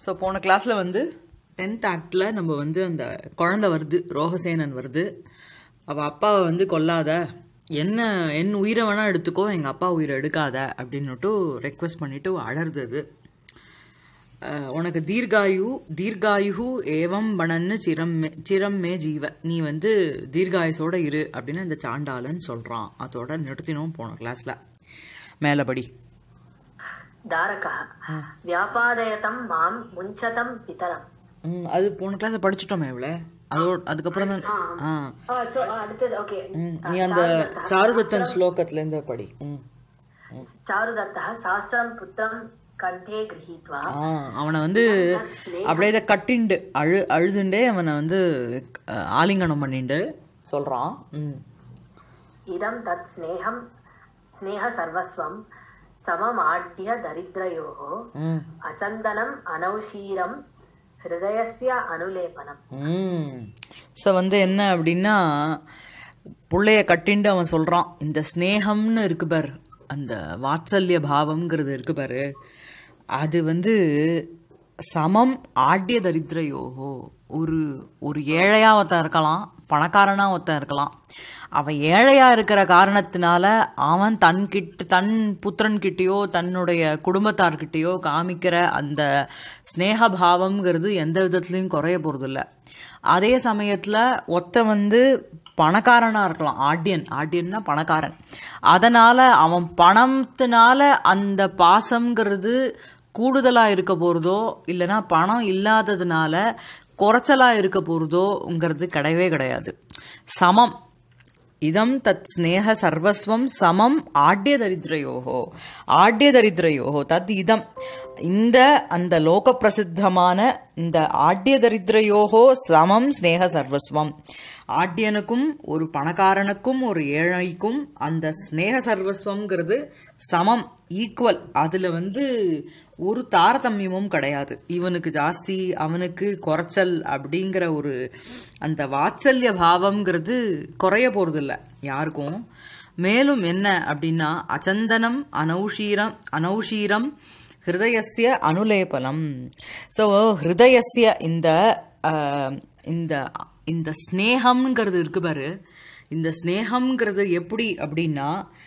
So போன கிளாஸில் வந்து டென்த் ஆக்டில் நம்ம வந்து அந்த குழந்தை வருது ரோகசேனன் வருது அவள் அப்பாவை வந்து கொல்லாத என்ன என் உயிரை வேணால் எடுத்துக்கோ எங்கள் அப்பா உயிரை எடுக்காத அப்படின்னுட்டு ரெக்வெஸ்ட் பண்ணிட்டு அழறது அது அஹ், உனக்கு தீர்காயு தீர்காயு ஏவம் பணன்னு சிரம் மே சிரம் மே ஜீவ நீ வந்து தீர்காயுசோட இரு அப்படின்னு அந்த சாண்டாளன் சொல்கிறான் அதோட நிறுத்தினோம் போன கிளாஸில் மேலபடி दारकः व्यापादयतं मां मुञ्चतं पितरम् ம், அது போன கிளாஸ் படிச்சுட்டோமே இவ்வளோ அதோட அதுக்கப்புறம் தான் ஆ அடுத்தது ஓகே ம், நீ அந்த சாருதத்தன் ஸ்லோகத்துலேருந்து படி ம் चारुदत्तः सहस्रं पुत्रं कण्ठे गृहीत्वा ஆ அவனை வந்து அப்படியே இதை கட்டிண்டு அழு அழுதுண்டே அவனை வந்து அஹ், ஆலிங்கனம் பண்ணிண்டு சொல்கிறான் ம் इदं तत् स्नेहं स्नेहसर्वस्वं सममाड्य दरिद्रयोः ம் अचन्दनम् अनौशीरं हृदयस्य अनुलेपनम् ஸோ வந்து என்ன அப்படின்னா புள்ளைய கட்டிண்டு அவன் சொல்கிறான் இந்த ஸ்னேகம்னு இருக்கு பாரு அந்த வாத்சல்ய பாவம்ங்கிறது இருக்கு பாரு அது வந்து சமம் ஆட்டிய தரித்திரையோகோ ஒரு ஒரு ஏழையா ஒருத்தன் இருக்கலாம் பணக்காரனா ஒருத்தன் இருக்கலாம் அவன் ஏழையா இருக்கிற காரணத்தினால அவன் தன் கிட்ட தன் புத்திரன் கிட்டயோ தன்னுடைய குடும்பத்தார்கிட்டயோ காமிக்கிற அந்த ஸ்னேக பாவம்ங்கிறது எந்த விதத்துலையும் குறைய போறதில்ல அதே சமயத்துல ஒத்த வந்து பணக்காரனா இருக்கலாம் ஆட்டியன் ஆட்டியன்னா பணக்காரன் அதனால அவன் பணத்தினால அந்த பாசம்ங்கிறது கூடுதலா இருக்க போறதோ இல்லைன்னா பணம் இல்லாததுனால குறைச்சலா இருக்க போறதோங்கிறது கிடையவே கிடையாது சமம் இதம் தத் ஸ்னேக சர்வஸ்வம் சமம் ஆட்ய தரித்திரையோகோ ஆட்ய தரித்திரையோகோ தத் இதம் இந்த அந்த லோக பிரசித்தமான இந்த ஆட்ய தரித்திரையோகோ சமம் ஸ்னேக சர்வஸ்வம் ஆட்யனுக்கும் ஒரு பணக்காரனுக்கும் ஒரு ஏழைக்கும் அந்த ஸ்னேக சர்வஸ்வம்ங்கிறது சமம் ஈக்குவல் அதில் வந்து ஒரு தாரதமியமும் கிடையாது இவனுக்கு ஜாஸ்தி அவனுக்கு குறைச்சல் அப்படிங்கிற ஒரு அந்த வாத்சல்ய பாவம்ங்கிறது குறைய போறதில்ல யாருக்கும் மேலும் என்ன அப்படின்னா அச்சந்தனம் அனௌஷீரம் அனௌஷீரம் ஹிருதயஸ்ய அனுலேபனம் ஸோ ஹிருதயஸ்ய இந்த ஆஹ், இந்த இந்த ஸ்னேகம்ங்கிறது இருக்கு பாரு இந்த ஸ்னேகம்ங்கிறது எப்படி அப்படின்னா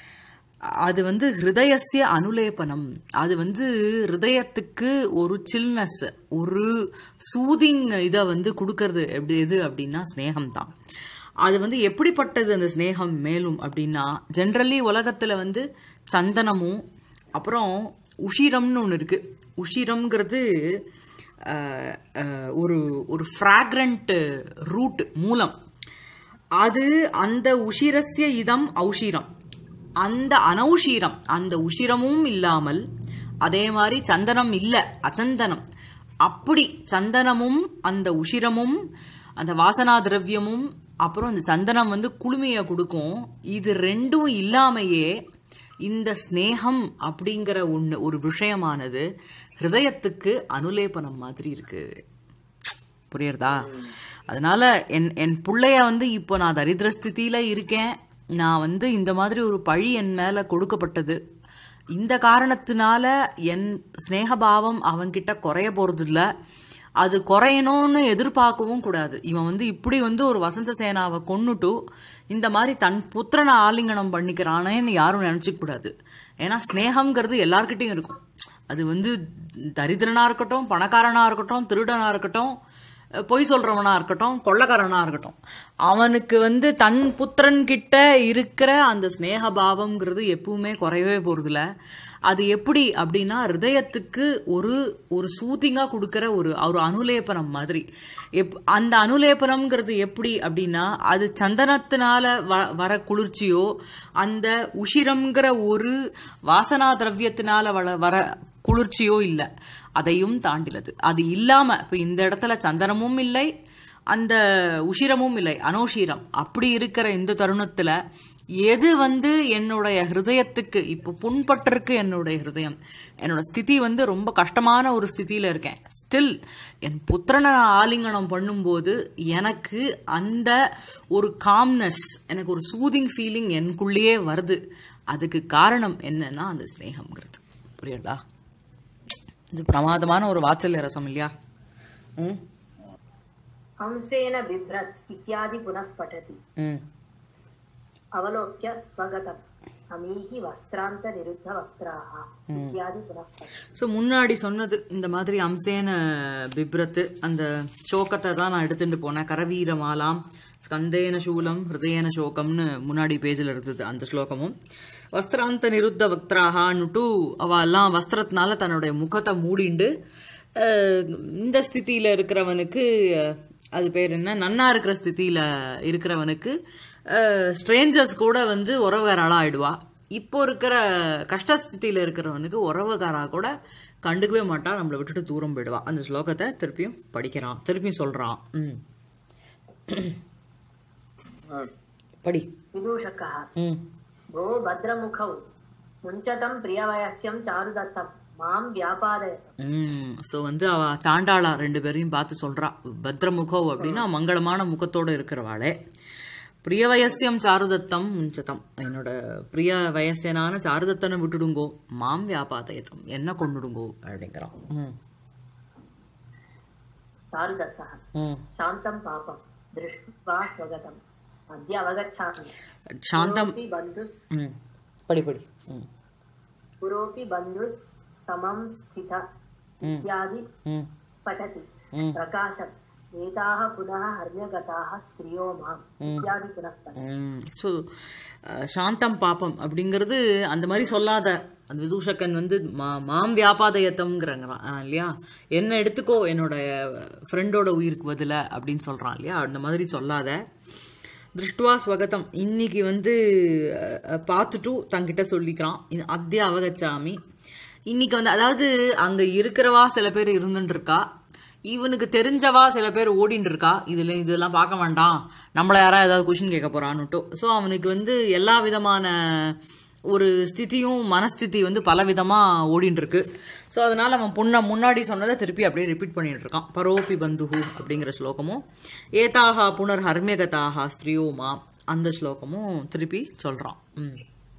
அது வந்து ஹிருதயஸ்ய அனுலேபனம் அது வந்து ஹிருதயத்துக்கு ஒரு சில்னஸ் ஒரு சூதிங் இதை வந்து கொடுக்கறது எப்படி எது அப்படின்னா ஸ்னேகம் தான் அது வந்து எப்படிப்பட்டது அந்த ஸ்னேகம் மேலும் அப்படின்னா ஜென்ரலி உலகத்தில் வந்து சந்தனமும் அப்புறம் உஷிரம்னு ஒன்று இருக்கு உஷிரம்ங்கிறது அஹ், அஹ், ஒரு ஒரு ஃப்ராக்ரண்ட் ரூட் மூலம் அது அந்த உஷிரஸ்ய இதம் ஔஷீரம் அந்த அனௌஷீரம் அந்த உஷிரமும் இல்லாமல் அதே மாதிரி சந்தனம் இல்ல அச்சந்தனம் அப்படி சந்தனமும் அந்த உஷிரமும் அந்த வாசனா திரவியமும் அப்புறம் அந்த சந்தனம் வந்து குளுமையை கொடுக்கும் இது ரெண்டும் இல்லாமையே இந்த ஸ்னேகம் அப்படிங்கிற ஒன்று ஒரு விஷயமானது ஹிருதயத்துக்கு அனுலேபனம் மாதிரி இருக்கு புரியுறதா அதனால என் என் பிள்ளைய வந்து இப்போ நான் தரித்திர ஸ்திதியில இருக்கேன் நான் வந்து இந்த மாதிரி ஒரு பழி என் மேல கொடுக்கப்பட்டது இந்த காரணத்தினால என் ஸ்னேகபாவம் அவன்கிட்ட குறைய போறது இல்ல அது குறையணும்னு எதிர்பார்க்கவும் கூடாது இவன் வந்து இப்படி வந்து ஒரு வசந்த சேனாவை கொன்னுட்டு இந்த மாதிரி தன் புத்திரனை ஆலிங்கனம் பண்ணிக்கிறானேன்னு யாரும் நினைச்சுக்க கூடாது ஏன்னா ஸ்னேகம்ங்கிறது எல்லார்கிட்டயும் இருக்கும் அது வந்து தரித்திரனா இருக்கட்டும் பணக்காரனா இருக்கட்டும் திருடனா இருக்கட்டும் பொய் சொல்றவனா இருக்கட்டும் கொள்ளக்காரனா இருக்கட்டும் அவனுக்கு வந்து தன் புத்திரன் கிட்ட இருக்கிற அந்த ஸ்னேக பாவம்ங்கிறது எப்பவுமே குறையவே போறதில்ல அது எப்படி அப்படின்னா ஹிருதயத்துக்கு ஒரு ஒரு சூத்திங்கா கொடுக்கிற ஒரு ஒரு அனுலேபனம் மாதிரி எப் அந்த அனுலேபனம்ங்கிறது எப்படி அப்படின்னா அது சந்தனத்தினால வ வர குளிர்ச்சியோ அந்த உஷிரம்ங்கிற ஒரு வாசனா திரவியத்தினால வள வர குளிர்ச்சியோ இல்லை அதையும் தாண்டினது அது இல்லாம இப்ப இந்த இடத்துல சந்தனமும் இல்லை அந்த உஷிரமும் இல்லை அனோஷீரம் அப்படி இருக்கிற இந்த தருணத்துல எது வந்து என்னுடைய ஹிருதயத்துக்கு இப்போ புண்பட்டிருக்கு என்னுடைய ஹிருதயம் என்னோட ஸ்திதி வந்து ரொம்ப கஷ்டமான ஒரு ஸ்திதியில இருக்கேன் ஸ்டில் என் புத்திரனை நான் ஆலிங்கனம் பண்ணும்போது எனக்கு அந்த ஒரு காம்னஸ் எனக்கு ஒரு சூதிங் ஃபீலிங் எனக்குள்ளேயே வருது அதுக்கு காரணம் என்னன்னா அந்த ஸ்னேகம்ங்கிறது புரியுறதா இது பிரமாதமான ஒரு வாத்சல்ய ரசம் இல்லையா ம் हंसेन बिभ्रत् इत्यादि पुनः पठति ம் अवलोक्य स्वगतम् अमीहि वस्त्रान्तनिरुद्धवक्त्राः इत्यादि पुनः पठति ஸோ முன்னாடி சொன்னது இந்த மாதிரி அம்சேன பிப்ரத்து அந்த சோகத்தை தான் நான் எடுத்துட்டு போனேன் கரவீர மாலாம் ஸ்கந்தேன சூலம் ஹிருதயன சோகம்னு முன்னாடி பேஜில் இருந்தது அந்த ஸ்லோகமும் வஸ்திராந்த நிருத்த வக்திராகான்னுட்டு அவ எல்லாம் வஸ்திரத்தினால தன்னுடைய முகத்தை மூடிண்டு அஹ், இந்த ஸ்திதியில இருக்கிறவனுக்கு அஹ், அது பேர் என்ன நன்னா இருக்கிற ஸ்திதியில இருக்கிறவனுக்கு ஸ்ட்ரேஞ்சர்ஸ் கூட வந்து உறவுகாராளா ஆயிடுவா இப்போ இருக்கிற கஷ்டஸ்திதியில இருக்கிறவனுக்கு உறவுகாரா கூட கண்டுக்கவே மாட்டா நம்மளை விட்டுட்டு தூரம் போயிடுவா அந்த ஸ்லோகத்தை திருப்பியும் படிக்கிறான் திருப்பியும் சொல்றான் ம் படி विदूषकः ம் भो भद्रमुखौ मुञ्चतं प्रियवयस्यं चारुदत्तं मां व्यापादय ம் ஸோ வந்து அவ சாண்டாளா ரெண்டு பேரையும் பார்த்து சொல்றா பத்ரமுகோ அப்படின்னா மங்களமான முகத்தோட இருக்கிறவாளே பிரிய வயசியம் சாருதத்தம் முஞ்சதம் என்னோட பிரிய வயசியனான சாருதத்தனை விட்டுடுங்கோ மாம் வியாபாதயத்தம் என்ன கொண்டுடுங்கோ அப்படிங்கிறான் ம் चारुदत्तः ம் शान्तं पापं दृष्ट्वा स्वगतम् अद्य अवगच्छामि சாந்தம் पुरोऽपि बन्धुस् ம் படி படி ம் पुरोऽपि बन्धुस् समं स्थित इत्यादि ம் पठति ம். प्रकाशम् एताः पुनः हर्म्यगताः स्त्रियो माम् इत्यादि पुनः पठति ஸோ சாந்தம் பாப்பம் அப்படிங்கிறது அந்த மாதிரி சொல்லாத அந்த விதூஷகன் வந்து மா மாம் வியாபாதயத்தம்ங்கிறாங்களாம் இல்லையா என்ன எடுத்துக்கோ என்னோட ஃப்ரெண்டோட உயிருக்கு பதில அப்படின்னு சொல்றான் இல்லையா அந்த மாதிரி சொல்லாத திருஷ்டுவா ஸ்வகதம் இன்னைக்கு வந்து அஹ், பார்த்துட்டு தங்கிட்ட சொல்லிக்கிறான் இது அத்திய அவகச்சாமி இன்னைக்கு வந்து அதாவது அங்க இருக்கிறவா சில பேர் இருந்துட்டு இருக்கா இவனுக்கு தெரிஞ்சவா சில பேர் ஓடின்னு இருக்கா இதுல இதெல்லாம் பார்க்க வேண்டாம் நம்மள யாரா ஏதாவது கொஷின் கேட்க போறான்னுட்டு ஸோ அவனுக்கு வந்து எல்லா விதமான ஒரு ஸ்திதியும் மனஸ்திதி வந்து பல விதமா ஓடின்னு இருக்கு ஸோ அதனால அவன் பொண்ண முன்னாடி சொன்னதை திருப்பி அப்படியே ரிப்பீட் பண்ணிட்டு இருக்கான் பரோபி பந்துஹு அப்படிங்கிற ஸ்லோகமும் ஏதாகா புனர் ஹர்மியகதாகா ஸ்திரியோமா அந்த ஸ்லோகமும் திருப்பி சொல்றான் ம்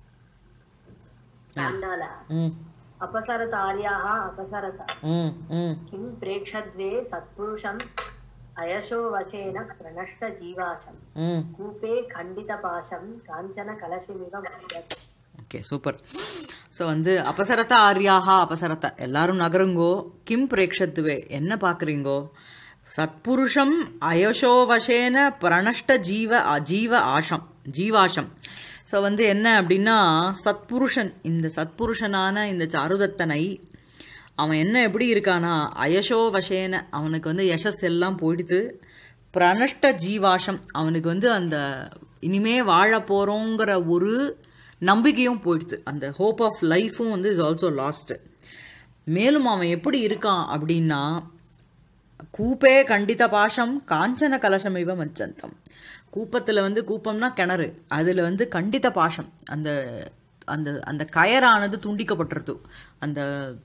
चाण्डालः ம் अपसरत आर्याः अपसरत ம் ம் किं प्रेक्षद्वे सत्पुरुषम् अयशो वशेन प्रणष्टजीवाशम् ம் कूपे खण्डितपाशं काञ्चन कलशिमिव मस्यत् ஓகே சூப்பர் ஸோ வந்து அபசரத்த ஆர்யாஹா அபசரத்த எல்லாரும் நகருங்கோ கிம் பிரேக்ஷத்துவே என்ன பார்க்குறீங்கோ சத்புருஷம் அயசோவசேன பிரணஷ்ட ஜீவ ஜீவ ஆஷம் ஜீவாஷம் ஸோ வந்து என்ன அப்படின்னா சத்புருஷன் இந்த சத்புருஷனான இந்த சாருதத்தனை அவன் என்ன எப்படி இருக்கானா அயசோ வசேன அவனுக்கு வந்து யசஸ் எல்லாம் போயிடுது பிரணஷ்ட ஜீவாஷம் அவனுக்கு வந்து அந்த இனிமே வாழ போறோங்கிற ஒரு நம்பிக்கையும் போயிடுது அந்த ஹோப் ஆஃப் லைஃபும் வந்து இஸ் ஆல்சோ லாஸ்ட் மேலும் அவன் எப்படி இருக்கான் அப்படின்னா கூப்பே கண்டித பாஷம் காஞ்சன கலசம் இவ மச்சந்தம் கூப்பத்தில் வந்து கூப்பம்னா கிணறு அதில் வந்து கண்டித பாஷம் அந்த அந்த அந்த கயரானது துண்டிக்கப்பட்டிருது அந்த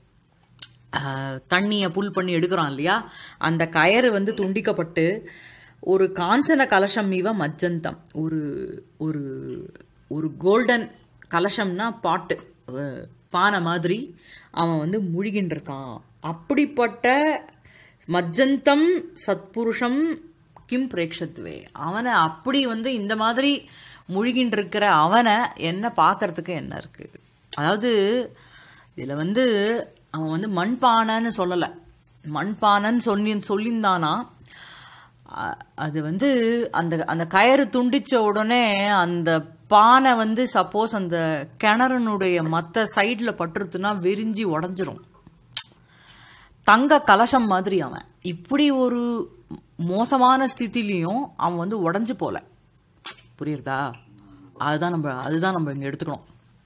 ஆஹ், தண்ணியை புல் பண்ணி எடுக்கிறான் இல்லையா அந்த கயறு வந்து துண்டிக்கப்பட்டு ஒரு காஞ்சன கலசம் இவ மஜ்ஜந்தம் ஒரு ஒரு ஒரு கோல்டன் கலசம்னா பாட்டு அஹ், பானை மாதிரி அவன் வந்து முழுகின்னு இருக்கான் அப்படிப்பட்ட மஜ்ஜந்தம் சத்புருஷம் கிம் பிரேக்ஷத்வே அவனை அப்படி வந்து இந்த மாதிரி முழுகின்னு இருக்கிற அவனை என்ன பார்க்கறதுக்கு என்ன இருக்கு அதாவது இதில் வந்து அவன் வந்து மண்பானைன்னு சொல்லலை மண்பானைன்னு சொல்லி சொல்லியிருந்தானா அ- அது வந்து அந்த அந்த கயிறு துண்டிச்ச உடனே அந்த பானை வந்து சப்போஸ் அந்த கிணறுனுடைய மற்ற சைடில் பட்டுருத்துனா விரிஞ்சி உடஞ்சிரும் தங்க கலசம் மாதிரி அவன் இப்படி ஒரு மோசமான ஸ்திதிலையும் அவன் வந்து உடஞ்சு போல புரியுறதா அதுதான் நம்ம அதுதான் நம்ம இங்க எடுத்துக்கணும்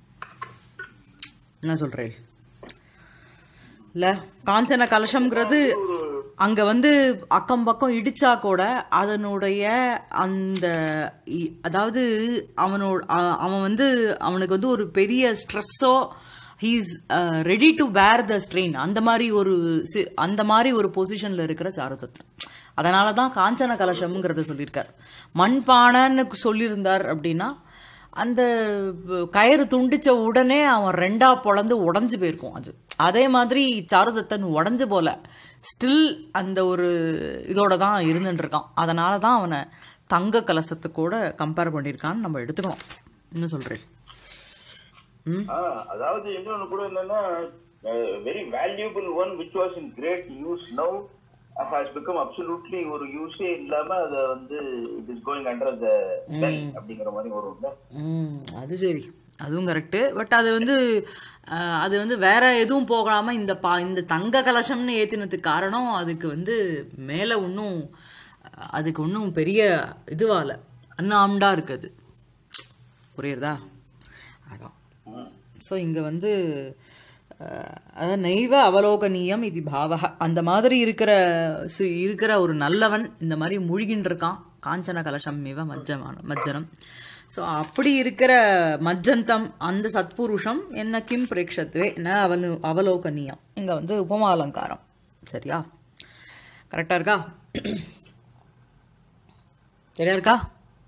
என்ன சொல்றேன் இல்ல காஞ்சன கலசம்ங்கிறது அங்க வந்து அக்கம் பக்கம் இடிச்சா கூட அதனுடைய அந்த இ- அதாவது அவனோட அ- அவன் வந்து அவனுக்கு வந்து ஒரு பெரிய ஸ்ட்ரெஸ்ஸோ ஹீஸ் ரெடி டு பேர் த ஸ்ட்ரெயின் அந்த மாதிரி ஒரு சி- அந்த மாதிரி ஒரு பொசிஷன்ல இருக்கிற சாருதத்தன் அதனால தான் காஞ்சன கலசம்ங்கிறத சொல்லியிருக்கார் மண்பானைன்னு சொல்லியிருந்தார் அப்படின்னா அந்த கயிறு துண்டிச்ச உடனே அவன் ரெண்டா பொளந்து உடஞ்சு போயிருக்கும் அது அதே மாதிரி சாருதத்தன் உடஞ்சு போல ஸ்டில் அந்த ஒரு இதோட தான் இருந்துட்டு இருக்கான் அதனால தான் அவனை தங்க கலசத்து கூட கம்பேர் பண்ணியிருக்கான்னு நம்ம எடுத்துக்கணும் என்ன சொல்றேன் ஆ, அதாவது இன்னொன்னு கூட என்னன்னா very valuable one which was in great use now has become absolutely ஒரு யூஸே இல்லாம அத வந்து it is going under the அப்படிங்கிற மாதிரி வரும்ல ம் அது சரி அதுவும் கரெக்டு பட் அது வந்து அஹ், அது வந்து வேற எதுவும் போகாம இந்த பா இந்த தங்க கலசம்னு ஏத்தினதுக்கு காரணம் அதுக்கு வந்து மேலே ஒன்றும் அதுக்கு ஒன்றும் பெரிய இதுவால அன்னாம்டா இருக்குது புரியுறதா அதான் ஸோ இங்கே வந்து அஹ், அதாவது நைவ அவலோகனீயம் இது பாவக அந்த மாதிரி இருக்கிற சி- இருக்கிற ஒரு நல்லவன் இந்த மாதிரி மூழ்கின்னு இருக்கான் காஞ்சன கலசம் இவ மஜ்ஜமான மஜ்ஜனம் ஸோ அப்படி இருக்கிற மஜ்ஜந்தம் அந்த சத்புருஷம் என்ன கிம் பிரேக்ஷத்துவே ந அவலு அவலோகனீயம் இங்கே வந்து உபமா அலங்காரம் சரியா கரெக்டாக இருக்கா சரியா இருக்கா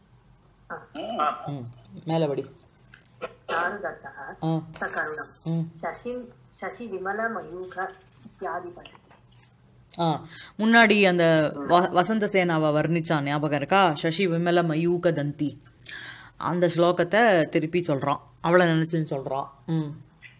ம் மேலபடி चारुदत्तः ஆ सकरुणम् ம் शशिं शशिविमलमयूख इत्यादि पठति ஆ முன்னாடி அந்த வ- வசந்த சேனாவை வர்ணிச்சான் ஞாபகம் இருக்கா சசி விமல மயூக தந்தி அந்த ஸ்லோகத்தை திருப்பி சொல்றான் அவளை நினைச்சுன்னு சொல்றான் ம்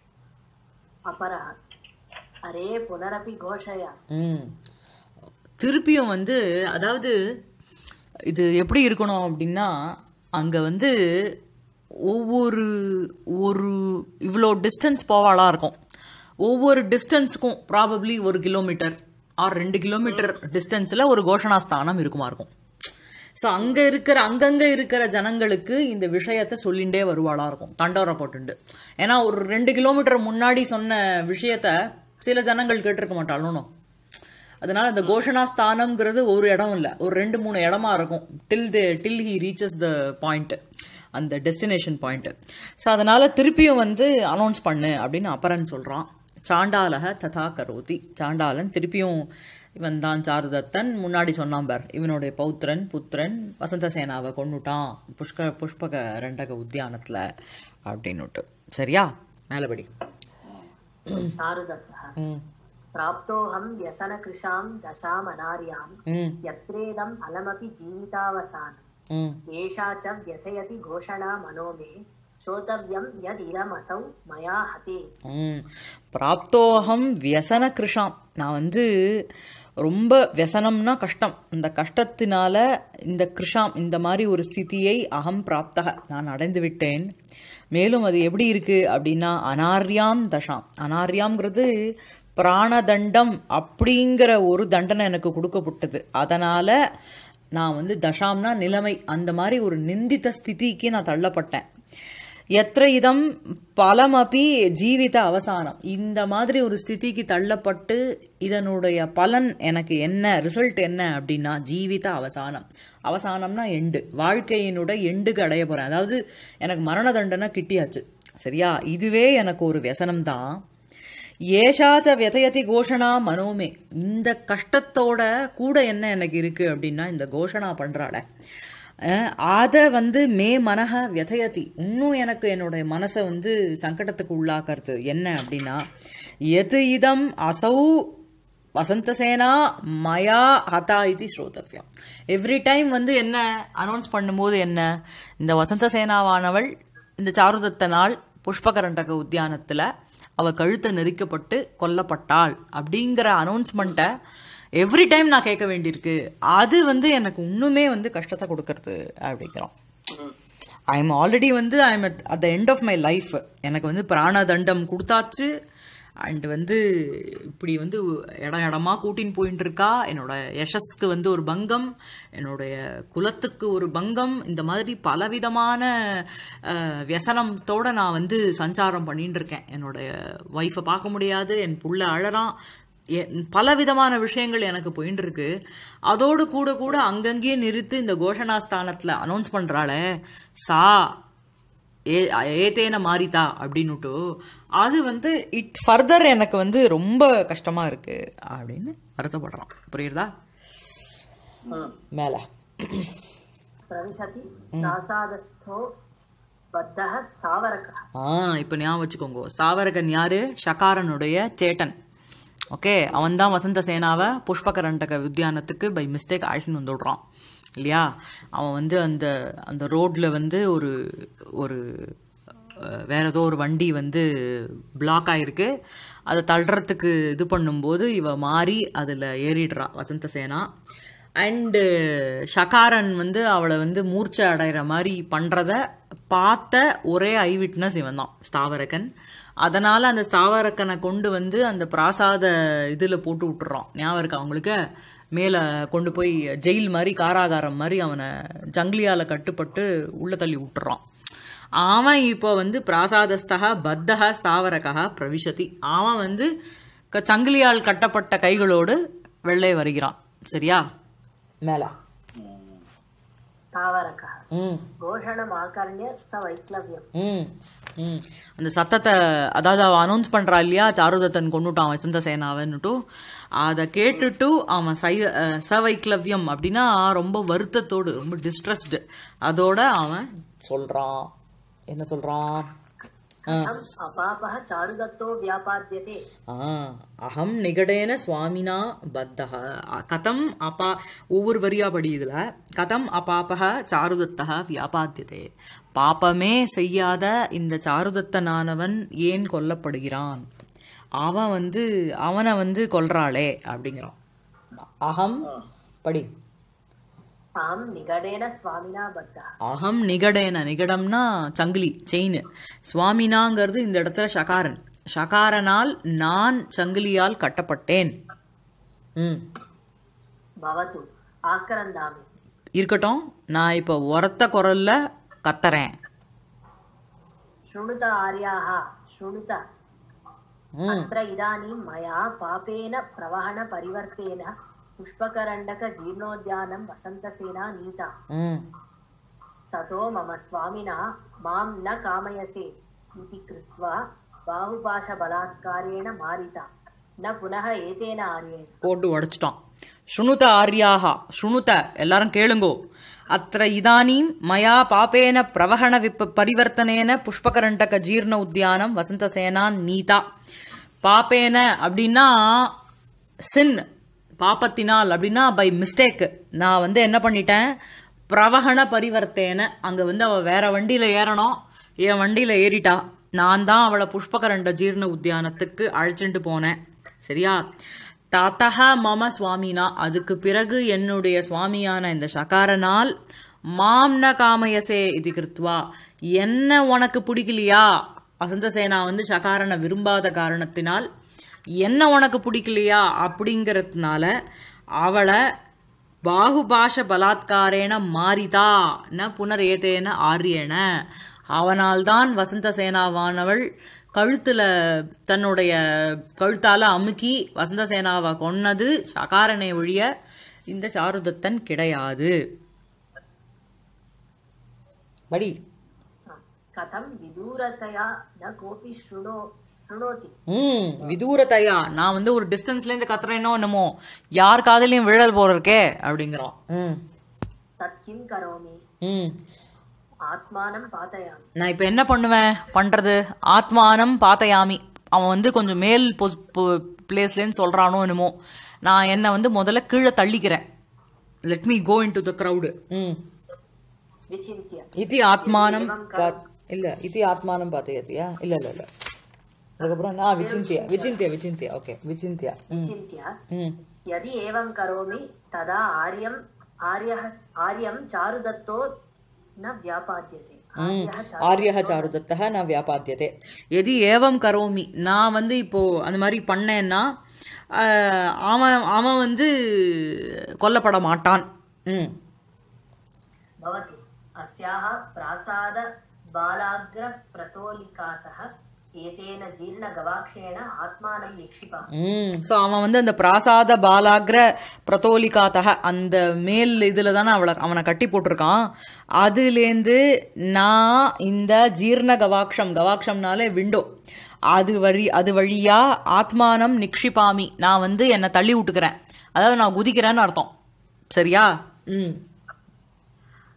अपरः अरे पुनरपि घोषय ம் திருப்பியும் வந்து அதாவது இது எப்படி இருக்கணும் அப்படின்னா அங்கே வந்து ஒவ்வொரு ஒரு இவ்வளோ டிஸ்டன்ஸ் போவாளா இருக்கும் ஒவ்வொரு டிஸ்டன்ஸுக்கும் ப்ராபப்ளி ஒரு கிலோமீட்டர் ஆர் ரெண்டு கிலோமீட்டர் டிஸ்டன்ஸில் ஒரு கோஷணாஸ்தானம் இருக்குமா இருக்கும் ஸோ அங்கே இருக்கிற அங்கங்கே இருக்கிற ஜனங்களுக்கு இந்த விஷயத்தை சொல்லிண்டே வருவாளா இருக்கும் தண்டோரை போட்டுண்டு ஏன்னா ஒரு ரெண்டு கிலோமீட்டர் முன்னாடி சொன்ன விஷயத்த சில ஜனங்கள் கேட்டிருக்க மாட்டாளும் அதனால அந்த கோஷணா ஸ்தானம்ங்கிறது ஒரு இடம் இல்லை ஒரு ரெண்டு மூணு இடமா இருக்கும் till the till he reaches the point அந்த டெஸ்டினேஷன் பாயிண்ட் ஸோ அதனால திருப்பியும் வந்து அனௌன்ஸ் பண்ணு அப்படின்னு அப்பரன் சொல்றான் சாண்டாலக ததா கரோதி சாண்டாலன் திருப்பியும் இவன் தான் சாருதத்தன் முன்னாடி சொன்னான் பார் இவனுடைய பௌத்திரன் புத்திரன் வசந்த சேனாவை கொண்டுட்டான் புஷ்க புஷ்பக ரெண்டக உத்தியானத்தில் அப்படின்னுட்டு சரியா மேலபடி चारुदत्तः ம் प्राप्तोऽहं व्यसनकृशां दशामनार्यां ம் यत्रेदं फलमपि जीवितावसानम् ம் एषा च व्यथयति घोषणा मनो मे श्रोतव्यं यदिदमसौ मया हते ம் பிராப்தோகம் வியசன கிருஷாம் நான் வந்து ரொம்ப வியசனம்னா கஷ்டம் இந்த கஷ்டத்தினால இந்த கிருஷாம் இந்த மாதிரி ஒரு ஸ்திதியை அகம் பிராப்தக நான் அடைந்து விட்டேன் மேலும் அது எப்படி இருக்கு அப்படின்னா அனார்யாம் தஷாம் அனார்யாம்ங்கிறது பிராணதண்டம் அப்படிங்கிற ஒரு தண்டனை எனக்கு கொடுக்கப்பட்டது அதனால நான் வந்து தஷாம்னா நிலைமை அந்த மாதிரி ஒரு நிந்தித்த ஸ்திதிக்கு நான் தள்ளப்பட்டேன் எத்திர இதம் பலமபி ஜீவித அவசானம் இந்த மாதிரி ஒரு ஸ்திதிக்கு தள்ளப்பட்டு இதனுடைய பலன் எனக்கு என்ன ரிசல்ட் என்ன அப்படின்னா ஜீவித அவசானம் அவசானம்னா எண்டு வாழ்க்கையினுடைய எண்டுக்கு அடைய போறேன் அதாவது எனக்கு மரண தண்டனை கிட்டியாச்சு சரியா இதுவே எனக்கு ஒரு வியசனம் தான் ஏஷாச்ச வியதயதி கோஷணா மனோமே இந்த கஷ்டத்தோட கூட என்ன எனக்கு இருக்கு அப்படின்னா இந்த கோஷணா பண்றாள அதை வந்து மே மனக வியதயதி இன்னும் எனக்கு என்னுடைய மனசை வந்து சங்கடத்துக்கு உள்ளாக்குறது என்ன அப்படின்னா எது இதம் அசௌ வசந்தசேனா மயா ஹதா இது ஸ்ரோதவ்யம் எவ்ரி டைம் வந்து என்ன அனௌன்ஸ் பண்ணும்போது என்ன இந்த வசந்தசேனாவானவள் இந்த சாருதத்தனால் புஷ்பகரண்டக உத்தியானத்தில் அவ கழுத்தை நெரிக்கப்பட்டு கொல்லப்பட்டாள் அப்படிங்கிற அனௌன்ஸ்மெண்ட்டை எவ்ரி டைம் நான் கேட்க வேண்டியிருக்கு அது வந்து எனக்கு இன்னுமே வந்து கஷ்டத்தை கொடுக்கறது அப்படிங்கிறோம் ஐ எம் ஆல்ரெடி வந்து I am at the end of my life எனக்கு வந்து பிராண தண்டம் கொடுத்தாச்சு அண்ட் வந்து இப்படி வந்து இடம் இடமா கூட்டின்னு போயின்னு இருக்கா என்னோட யசஸ்க்கு வந்து ஒரு பங்கம் என்னுடைய குலத்துக்கு ஒரு பங்கம் இந்த மாதிரி பலவிதமான அஹ், வியசனத்தோட நான் வந்து சஞ்சாரம் பண்ணிட்டு இருக்கேன் என்னுடைய ஒய்ஃபை பார்க்க முடியாது என் புள்ள அழறான் எ- பலவிதமான விஷயங்கள் எனக்கு போயின்னு இருக்கு அதோடு கூட கூட அங்கங்கேயே நிறுத்து இந்த கோஷணாஸ்தானத்துல அனௌன்ஸ் பண்றாளே சா ஏ ஏத்தேன மாறிதா அப்படின்னுட்டு அது வந்து இட் ஃபர்தர் எனக்கு வந்து ரொம்ப கஷ்டமா இருக்கு அப்படின்னு வருத்தப்படுறான் புரியுறதா மேல प्रविशति प्रासादस्थो बद्धः स्थावरकः ஆ இப்போ ஞாபகம் வச்சுக்கோங்க ஸ்தாவரகன் யாரு ஷகாரனுடைய சேட்டன் ஓகே அவன் தான் வசந்த சேனாவை புஷ்பகரண்டக உத்தியானத்துக்கு பை மிஸ்டேக் அழைச்சின்னு வந்து விடுறான் இல்லையா அவன் வந்து அந்த அந்த ரோட்ல வந்து ஒரு ஒரு அஹ், வேற ஏதோ ஒரு வண்டி வந்து பிளாக் ஆயிருக்கு அதை தள்ளுறதுக்கு இது பண்ணும்போது இவ மாறி அதில் ஏறிடுறா வசந்த சேனா அண்டு ஷகாரன் வந்து அவளை வந்து மூர்ச்சை அடைகிற மாதிரி பண்ணுறத பார்த்த ஒரே ஐ விட்னஸ் இவன் தான் ஸ்தாவரகன் அதனால் அந்த ஸ்தாவரக்கனை கொண்டு வந்து அந்த பிராசாத இதில் போட்டு விட்டுறான் ஞாபகம் இருக்கா அவங்களுக்கு மேலே கொண்டு போய் ஜெயில் மாதிரி காராகாரம் மாதிரி அவனை ஜங்கிலியால் கட்டுப்பட்டு உள்ளே தள்ளி விட்டுறான் அவன் இப்போ வந்து பிராசாதஸ்தக பத்தக ஸ்தாவரகா பிரவிசதி அவன் வந்து க- சங்கிலியால் கட்டப்பட்ட கைகளோடு வெள்ளை வருகிறான் சரியா மேல स्थावरकः ம் घोषणमाकर्ण्य स वैक्लव्यम् ம் ம் அந்த சத்தத்தை அதாவது அவன் அனௌன்ஸ் பண்றா இல்லையா சாருதத்தன் கொண்டுட்டான் வசந்த சேனாவன்னுட்டு அதை கேட்டுட்டு அவன் சை அஹ், சவைக்லவ்யம் அப்படின்னா ரொம்ப வருத்தத்தோடு ரொம்ப டிஸ்ட்ரெஸ்டு அதோட அவன் சொல்றான் என்ன சொல்றான் ஆ कथम् अपापः चारुदत्तो व्यापाद्यते ஆ, அகம் நிகடேன சுவாமினா பத்தக கதம் அப்பா ஒவ்வொரு வரியா படி இதுல கதம் அபாபக சாருதத்தக வியாபாத்தியதே பாப்பமே செய்யாத இந்த சாருதத்தனானவன் ஏன் கொல்லப்படுகிறான் அவன் வந்து அவனை வந்து கொல்றாளே அப்படிங்கிறான் அகம் படி अहं निगडेन स्वामिना बद्धः அகம் நிகடேன நிகடம்னா சங்கிலி செயின் சுவாமினாங்கிறது இந்த இடத்துல ஷகாரன் ஷகாரனால் நான் சங்கிலியால் கட்டப்பட்டேன் ம் भवतु आक्रन्दामि இருக்கட்டும் நான் இப்போ உரத்த குரல்ல கத்துறேன் शृणुत आर्याः शृणुत अत्र इदानीं मया पापेन प्रवहणपरिवर्तेन पुष्पकरण्डकजीर्णोद्यानं वसन्तसेना नीता ம் ततो मम स्वामिना मां न कामयसे इति कृत्वा बाहुपाशबलात्कारेण मारिता न पुनः एतेन आर्येण போட்டு உடைச்சிட்டான் ஸ்ருணுத ஆர்யாகா ஸ்ருணுத எல்லாரும் கேளுங்கோ அத்த இதானீம் மயா பாப்பேன பிரவகண விப்ப பரிவர்த்தனேன புஷ்பகரண்டக ஜீர்ண உத்தியானம் வசந்தசேனான் நீதா பாப்பேன அப்படின்னா சின் பாப்பத்தினால் அப்படின்னா பை மிஸ்டேக் நான் வந்து என்ன பண்ணிட்டேன் பிரவகண பரிவர்த்தேன அங்க வந்து அவ வேற வண்டியில ஏறணும் என் வண்டியில ஏறிட்டா நான் தான் அவளை புஷ்பகரண்ட ஜீர்ண உத்தியானத்துக்கு அழைச்சிட்டு போனேன் சரியா ததக மம சுவாமினா அதுக்கு பிறகு என்னுடைய சுவாமியான இந்த சகாரனால் மாம்ன காமயசே இது கிருத்வா என்ன உனக்கு பிடிக்கலையா வசந்தசேனா வந்து சகாரனை விரும்பாத காரணத்தினால் என்ன உனக்கு பிடிக்கலையா அப்படிங்கிறதுனால அவளை பாகுபாஷ பலாத்காரேன மாறிதா ந புனரேதேன ஆரியேன அவனால்தான் வசந்த சேனாவானவள் கழுத்துல தன்னுடைய கழுத்தால அமுக்கி வசந்த சேனாவை கொன்னது சகாரனை ஒழிய இந்த சாருதத்தன் கிடையாது படி कथं विदूरतया न कोऽपि शृणो शृणोति ம் விதூரத்தையா நான் வந்து ஒரு டிஸ்டன்ஸ்ல இருந்து கத்துறேனோ என்னமோ யார் காதலையும் விழல் போற இருக்கே அப்படிங்கிறான் ம் तत् किं करोमि ம் आत्मानं पातयामि நான் இப்போ என்ன பண்ணுவேன் பண்றது ஆத்மானம் பாத்தயாமி அவன் வந்து கொஞ்சம் மேல் பிளேஸ்லேன்னு சொல்றானோ என்னமோ நான் என்னை வந்து முதல்ல கீழே தள்ளிக்கிறேன் let me go into the crowd ம் विचिन्त्य இது ஆத்மானம் பாத் இல்ல இது ஆத்மானம் பாத்தயத்தியா இல்ல இல்ல இல்ல அதுக்கப்புறம் நான் விசிந்தியா விசிந்தியா விசிந்தியா ஓகே விசிந்தியா ம் विचिन्त्य ம் यदि एवं करोमि तदा आर्यम् आर्यः आर्यं चारुदत्तो न व्यापाद्यते आर्यः चारु- ஆரியக சாருதத்தக நான் வியாபாத்தியதே எது ஏவம் கரோமி நான் வந்து இப்போ அந்த மாதிரி பண்ணேன்னா ஆஹ், அவன் அவன் வந்து கொல்லப்பட மாட்டான் ம் भवतु अस्याः प्रासाद बालाग्रप्रतोलिकातः एतेन जीर्णगवाक्षेण आत्मानं निक्षिपामि ம் ஸோ அவன் வந்து அந்த பிராசாத பாலாகிர பிரதோலிகாத்தக அந்த மேல் இதில் தானே அவளை அவனை கட்டி போட்டிருக்கான் அதுலேருந்து நான் இந்த ஜீர்ண கவாக்ஷம் கவாக்ஷம்னாலே விண்டோ அது வழி அது வழியா ஆத்மானம் நிக்ஷிபாமி நான் வந்து என்னை தள்ளி விட்டுக்கிறேன் அதாவது நான் குதிக்கிறேன்னு அர்த்தம் சரியா ம்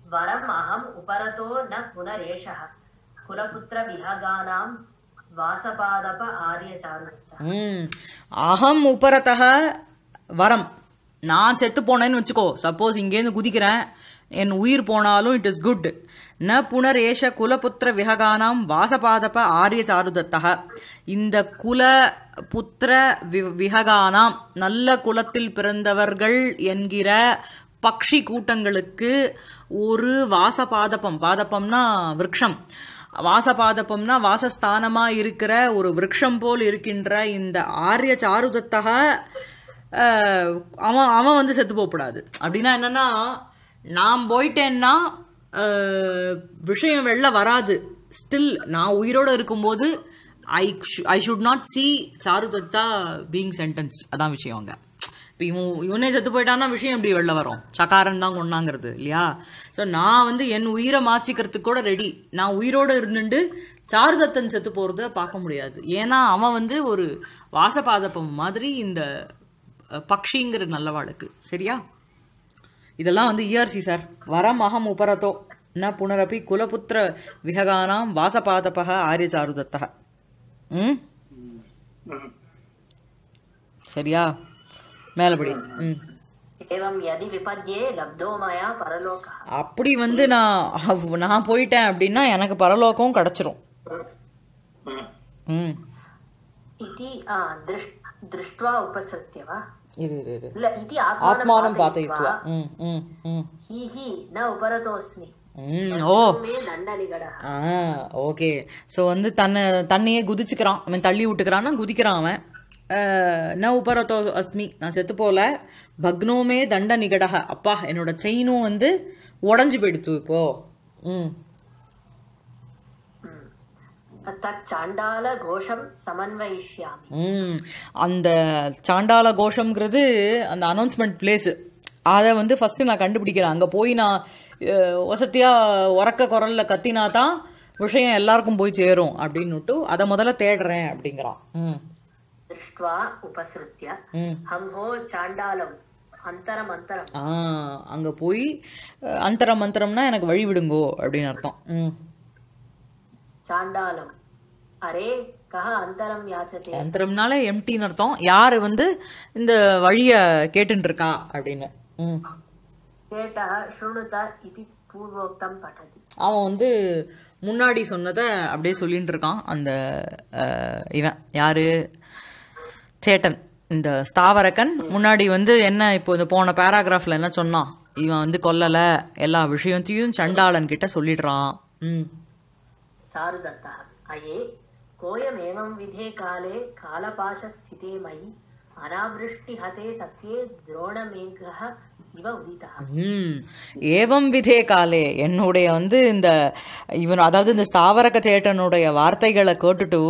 वरम् अहम् उपरतो न पुनरेषः कुलपुत्रविहगानां वासपादप आर्यचारुदत्तः ம் அகம் உபரத்தக வரம் நான் செத்து போனேன்னு வச்சுக்கோ சப்போஸ் இங்கேருந்து குதிக்கிறேன் என் உயிர் போனாலும் இட் இஸ் குட் ந புனர் ஏஷ குலபுத்திர விஹகானாம் வாசபாதப ஆரிய சாருதத்தக இந்த குல புத்திர வி- விஹகானாம் நல்ல குலத்தில் பிறந்தவர்கள் என்கிற பக்ஷி கூட்டங்களுக்கு ஒரு வாசபாதபம் பாதபம்னா விருட்சம் வாசபாதபம்னா வாசஸ்தானமா இருக்கிற ஒரு விருட்சம் போல் இருக்கின்ற இந்த ஆரிய சாருதத்தக அஹ், அவன் அவன் வந்து செத்து போகக்கூடாது அப்படின்னா என்னன்னா நான் போயிட்டேன்னா அஹ், விஷயம் வெளில வராது ஸ்டில் நான் உயிரோட இருக்கும்போது I I should not see Charudatta being sentence அதான் விஷயம் அங்க இப்போ இவன் இவனே செத்து போயிட்டான்னா விஷயம் எப்படி வெளில வரும் சகாரன் தான் கொண்டாங்கிறது இல்லையா ஸோ நான் வந்து என் உயிரை மாச்சிக்கிறதுக்கு கூட ரெடி நான் உயிரோடு இருந்துட்டு சாருதத்தன் செத்து போகிறத பார்க்க முடியாது ஏன்னா அவன் வந்து ஒரு வாசபாதப்பம் மாதிரி இந்த அஹ், பக்ஷிங்கிற நல்லவாளுக்கு சரியா இதெல்லாம் வந்து இஆர்சி சார் வரம் அகம் உபரதோ ந புனரப்பி குலபுத்திர விஹகானாம் வாசபாதபக ஆரியச்சாருதத்தக ம் சரியா மேலபடி ம் एवं यदि विपद्ये लब्धो मया परलोकः அப்படி வந்து நான் அவ்- நான் போயிட்டேன் அப்படின்னா எனக்கு பரலோகம் கிடைச்சிரும் ம் इति आ, दृष्- दृष्ट्वा उपसृत्य वा இரு இரு இரு ल इति ஆத்மானம் आत्मानं பாத்தயித்வா पातयित्वा ம் ம் ம் हि हि न उपरतोऽस्मि ம் ஓ मे दण्डनिगडः ஆ ஓகே ஸோ வந்து தன்னை தன்னையே குதிச்சுக்கிறான் அவன் தள்ளி விட்டுக்கிறான்னா குதிக்கிறான் அவன் அஹ், ந உபரத்தோ அஸ்மி நான் செத்து போல பக்னோமே தண்ட நிகடக அப்பா என்னோட செயினும் வந்து உடஞ்சு போயிடுத்து இப்போ ம் तच्चाण्डालघोषं समन्वयिष्यामि ம் அந்த சாண்டால கோஷம்ங்கிறது அந்த அனௌன்ஸ்மெண்ட் பிளேஸு அதை வந்து ஃபஸ்ட்டு நான் கண்டுபிடிக்கிறேன் அங்கே போய் நான் அஹ், வசதியாக உறக்க குரலில் கத்தினா தான் விஷயம் எல்லாருக்கும் போய் சேரும் அப்படின்னுட்டு அதை முதல்ல தேடுறேன் அப்படிங்கிறான் ம் दृष्ट्वा उपसृत्य ம் हं हो चाण्डालम् अन्तरम् अन्तरम् ஆ அங்கே போய் அஹ், அந்தரம் மந்திரம்னா எனக்கு வழி விடுங்கோ அப்படின்னு அர்த்தம் ம் चाण्डालम् अरे कः अन्तरं याचते அந்தரம்னால எம்டின்னு அர்த்தம் யார் வந்து இந்த வழியை கேட்டுட்டு இருக்கா அப்படின்னு ம் चेतः शृणुत इति पूर्वोक्तं पठति அவன் வந்து முன்னாடி சொன்னதை அப்படியே சொல்லிட்டு இருக்கான் அந்த அஹ், இவன் யாரு சேட்டன் இந்த ஸ்தாவரக்கன் முன்னாடி வந்து என்ன இப்போ இந்த போன பேராகிராஃப்ல என்ன சொன்னான் இவன் வந்து கொல்லல எல்லா விஷயத்தையும் சண்டாளன் கிட்ட சொல்லிடுறான் ம் चारुदत्तः अये कोऽयमेवं विधे काले कालपाशस्थिते मयि अनावृष्टिहते सस्ये द्रोणमेघः इव उदितः ம் ஏவம் விதே காலே என்னுடைய வந்து இந்த இவன் அதாவது இந்த ஸ்தாவரக சேட்டனுடைய வார்த்தைகளை கேட்டுட்டு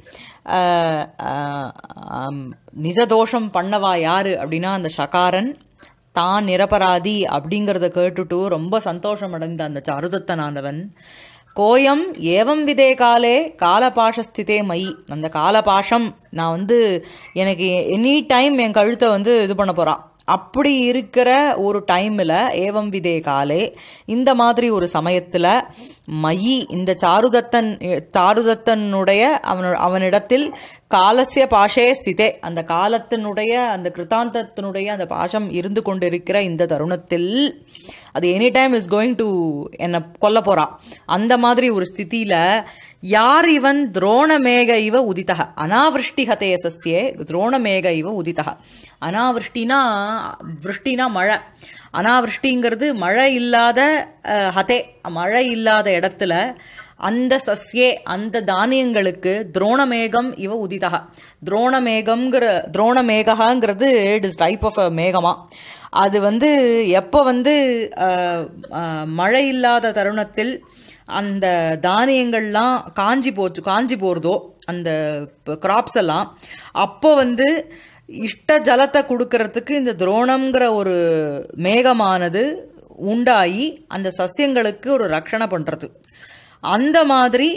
ஆஹ், ஆஹ், ஆம், நிஜ தோஷம் பண்ணவா யாரு அப்படின்னா அந்த சகாரன் தான் நிரபராதி அப்படிங்கிறத கேட்டுட்டு ரொம்ப சந்தோஷம் அடைந்த அந்த சாருதத்தனானவன் கோயம் ஏவம் விதே காலே காலபாஷஸ்திதே மயி அந்த காலபாஷம் நான் வந்து எனக்கு எனி டைம் என் கழுத்தை வந்து இது பண்ண போறான் அப்படி இருக்கிற ஒரு டைமில் ஏவம் விதே காலே இந்த மாதிரி ஒரு சமயத்தில் மயி இந்த சாருதத்தன் சாருதத்தனுடைய அவனு அவனிடத்தில் காலசிய பாஷே ஸ்திதே அந்த காலத்தினுடைய அந்த கிருத்தாந்தத்தினுடைய அந்த பாஷம் இருந்து கொண்டிருக்கிற இந்த தருணத்தில் அது any time is going to என்னை கொல்ல போறா அந்த மாதிரி ஒரு ஸ்திதியில யார் இவன் துரோணமேக இவ உதித்தக அனாவிருஷ்டி ஹதே சஸ்தியே துரோணமேக இவ உதித்தக அனாவிருஷ்டினா விருஷ்டினா மழை அனாவிருஷ்டிங்கிறது மழை இல்லாத அஹ், ஹதே மழை இல்லாத இடத்துல அந்த சஸ்யே அந்த தானியங்களுக்கு துரோணமேகம் இவ உதிதக துரோணமேகம்ங்கிற துரோணமேகங்கிறது it is type of a மேகமா அது வந்து எப்போ வந்து அஹ், அஹ், மழை இல்லாத தருணத்தில் அந்த தானியங்கள்லாம் காஞ்சி போச்சு காஞ்சி போகிறதோ அந்த கிராப்ஸ் எல்லாம் அப்போ வந்து இஷ்ட ஜலத்தை கொடுக்கறதுக்கு இந்த துரோணம்ங்கிற ஒரு மேகமானது உண்டாகி அந்த சஸ்யங்களுக்கு ஒரு ரக்ஷணை பண்ணுறது அந்த மாதிரி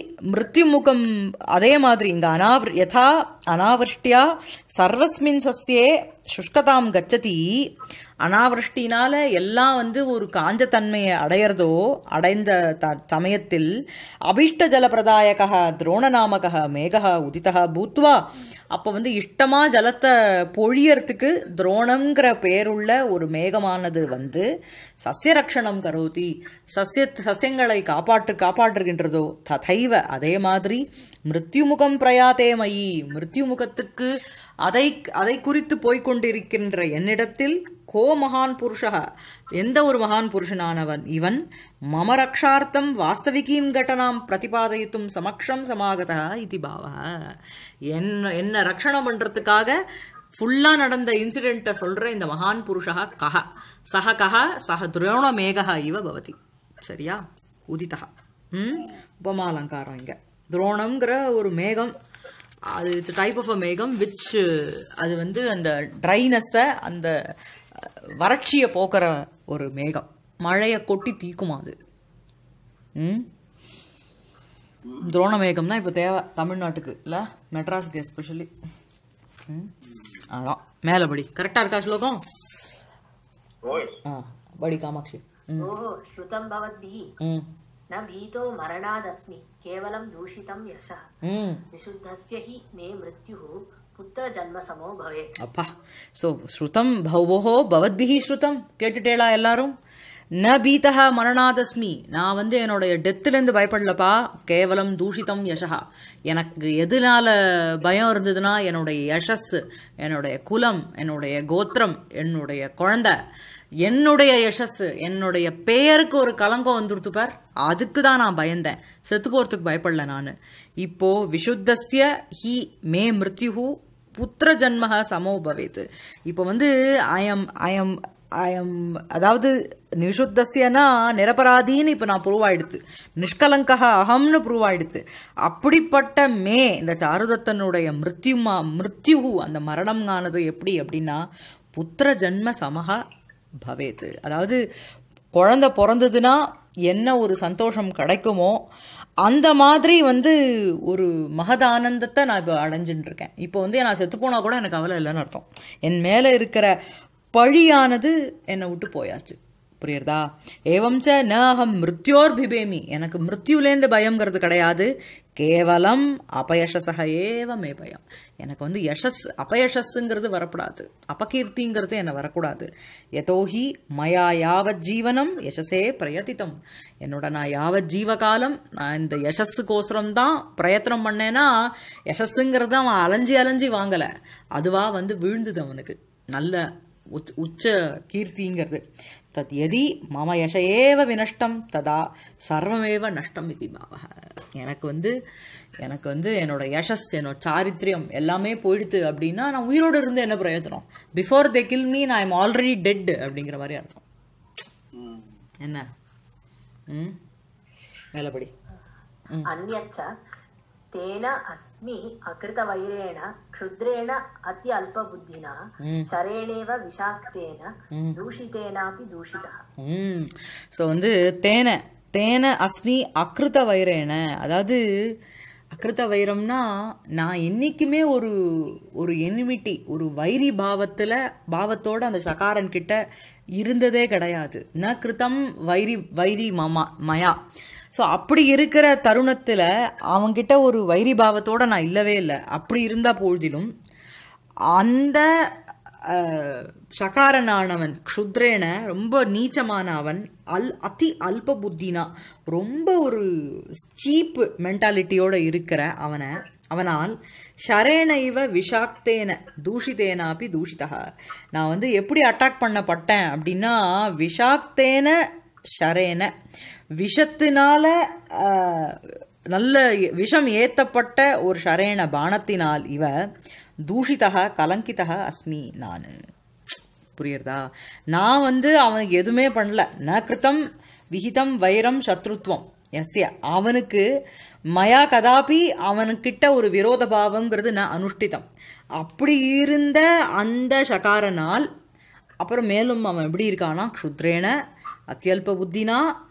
மிருத்யுமுகம் அதே மாதிரி இங்க அனாவிர யதா அனாவிருஷ்டியா சர்வஸ்மின் சஸ்யே சுஷ்கதாம் கச்சதி அனாவிருஷ்டினால எல்லாம் வந்து ஒரு காஞ்ச தன்மையை அடையிறதோ அடைந்த த சமயத்தில் அபிஷ்ட ஜலப்பிரதாயக துரோணநாமக மேகா உதிதா பூத்வா அப்போ வந்து இஷ்டமா ஜலத்தை பொழியறதுக்கு துரோணங்கிற பேருள்ள ஒரு மேகமானது வந்து சஸ்யரக்ஷணம் கரோதி சஸ்ய சஸ்யங்களை காப்பாற்று காப்பாற்றுகின்றதோ ததைவ அதே மாதிரி மிருத்யுமுகம் பிரயாத்தே மயி மிருத்யுமுகத்துக்கு அதை அதை குறித்து போய்க்கொண்டிருக்கின்ற என்னிடத்தில் கோ மகான் புருஷா எந்த ஒரு மகான் புருஷனானவன் இவன் மம ரக்ஷார்த்தம் வாஸ்தவிகீம் கட்டனாம் பிரதிபாதயித்தும் சமக்ஷம் சமாகதா இது பாவ என்ன என்ன ரக்ஷணம் பண்றதுக்காக ஃபுல்லா நடந்த இன்சிடென்ட்டை சொல்ற இந்த மகான் புருஷா கஹ சஹ கஹ சஹ துரோண மேகா இவ பவதி சரியா உதிதா ம் உபமாலங்காரம் இங்க துரோணம்ங்கிற ஒரு மேகம் அது இட்ஸ் டைப் ஆஃப் அ மேகம் விச் அது வந்து அந்த ட்ரைனஸை அந்த வறட்சியை போக்குற ஒரு மேகம் மழையை கொட்டி தீக்குமா அது ம் துரோண மேகம் தான் இப்போ தேவை தமிழ்நாட்டுக்கு இல்லை மெட்ராஸுக்கு எஸ்பெஷலி ம் அதான் மேலே படி கரெக்டாக இருக்கா ஸ்லோகம் ஓய் ஆ படி காமாட்சி ம் ओः श्रुतं भवद्भिः ம் न भीतो मरणादस्मि केवलं दूषितं यशः ம் विशुद्धस्य हि मे मृत्युः पुत्रजन्मसमो भवेत् அப்பா ஸோ ஸ்ருதம் பௌவோஹோ பவத்பிஹி ஸ்ருதம் கேட்டுட்டேளா எல்லாரும் ந பீதா மரணாதஸ்மி நான் வந்து என்னுடைய டெத்துலேருந்து பயப்படலப்பா கேவலம் தூஷிதம் யசா எனக்கு எதனால பயம் இருந்ததுன்னா என்னுடைய யசஸ் என்னுடைய குலம் என்னுடைய கோத்திரம் என்னுடைய குழந்தை என்னுடைய யசஸ் என்னுடைய பெயருக்கு ஒரு களங்கம் வந்துருத்து பார் அதுக்கு தான் நான் பயந்தேன் செத்து போகிறதுக்கு பயப்படல நான் இப்போ விசுத்தஸ்ய ஹி மே மிருத்யுஹு புத்திர ஜன்மக சமோ பவேத் இப்போ வந்து ஐஎம் ஐஎம் ஐஎம் அதாவது நிஷுத்தஸ்யனா நிரபராதின்னு இப்போ நான் ப்ரூவ் ஆயிடுத்து நிஷ்கலங்கக அகம்னு ப்ரூவ் ஆயிடுத்து அப்படிப்பட்ட மே இந்த சாருதத்தனுடைய மிருத்யுமா மிருத்யு அந்த மரணம்ங்கானது எப்படி அப்படின்னா புத்திர ஜன்ம சமக பவேத் அதாவது குழந்தை பிறந்ததுன்னா என்ன ஒரு சந்தோஷம் கிடைக்குமோ அந்த மாதிரி வந்து ஒரு மகத ஆனந்தத்தை நான் இப்போ அடைஞ்சுட்டு இருக்கேன் இப்போ வந்து நான் செத்து போனா கூட எனக்கு கவலை இல்லைன்னு அர்த்தம் என் மேலே இருக்கிற பழியானது என்னை விட்டு போயாச்சு புரியுறதா ஏவம்ச ந அகம் மிருத்யோர் பிபேமி எனக்கு மிருத்யுலேருந்து பயம்ங்கிறது கிடையாது கேவலம் அபயசசக ஏவ மே பயம் எனக்கு வந்து யசஸ் அபயசஸ்ங்கிறது வரக்கூடாது அபகீர்த்திங்கிறது என்ன வரக்கூடாது யதோஹி மயா யாவத் ஜீவனம் யசஸே பிரயதித்தம் என்னோட நான் யாவத் ஜீவகாலம் நான் இந்த யசஸுக்கோசரம் தான் பிரயத்தனம் பண்ணேன்னா யசஸ்ஸுங்கிறது அவன் அலைஞ்சி அலைஞ்சி வாங்கலை அதுவா வந்து விழுந்தது அவனுக்கு நல்ல உச் உச்ச கீர்த்திங்கிறது தத் எதி மம யச ஏவ வினஷ்டம் ததா சர்வமேவ நஷ்டம் இது பாவக எனக்கு வந்து எனக்கு வந்து என்னோட யசஸ் என்னோட சாரித்ரியம் எல்லாமே போயிடுத்து அப்படின்னா நான் உயிரோடு இருந்து என்ன பிரயோஜனம் பிஃபோர் தே கில் மீ நான் ஐம் ஆல்ரெடி டெட் அப்படிங்கிற மாதிரி அர்த்தம் என்ன ம் மேலபடி अन्यच्च तेन अस्मि अकृतवैरेण क्षुद्रेण अति अल्पबुद्धिना शरेणेव विषाक्तेन दूषितेनापि दूषितः ம் ஸோ வந்து தேனை தேனை அஸ்மி அக்ருத வைரேன அதாவது அக்ருத வைரம்னா நான் என்னைக்குமே ஒரு ஒரு எனிமிட்டி ஒரு வைரி பாவத்தில் பாவத்தோட அந்த சகாரன் கிட்ட இருந்ததே கிடையாது ந கிருதம் வைரி வைரி மமா மயா ஸோ அப்படி இருக்கிற தருணத்தில் அவன்கிட்ட ஒரு வைரி பாவத்தோட நான் இல்லவே இல்லை அப்படி இருந்த பொழுதிலும் அந்த அஹ், சகாரனானவன் க்ஷுத்ரேன ரொம்ப நீச்சமான அவன் அல் அதி அல்ப புத்தினா ரொம்ப ஒரு சீப் மென்டாலிட்டியோட இருக்கிற அவனை அவனால் ஷரேன இவ விஷாக்தேன தூஷிதேனாப்பி தூஷிதா நான் வந்து எப்படி அட்டாக் பண்ணப்பட்டேன் அப்படின்னா விஷாக்தேன ஷரேன விஷத்தினால ஆஹ், நல்ல விஷம் ஏத்தப்பட்ட ஒரு ஷரேன பானத்தினால் இவ தூஷிதா கலங்கிதா அஸ்மி நான் புரியுறதா நான் வந்து அவனுக்கு எதுவுமே பண்ணல ந கிருத்தம் விகிதம் வைரம் சத்ருத்வம் எஸ்ய அவனுக்கு மயா கதாபி அவனுக்கிட்ட ஒரு விரோத பாவம்ங்கிறது நான் அனுஷ்டிதம் அப்படி இருந்த அந்த சகாரனால் அப்புறம் மேலும் அவன் எப்படி இருக்கானா க்ஷுத்ரேன அத்தியல்ப புத்தினா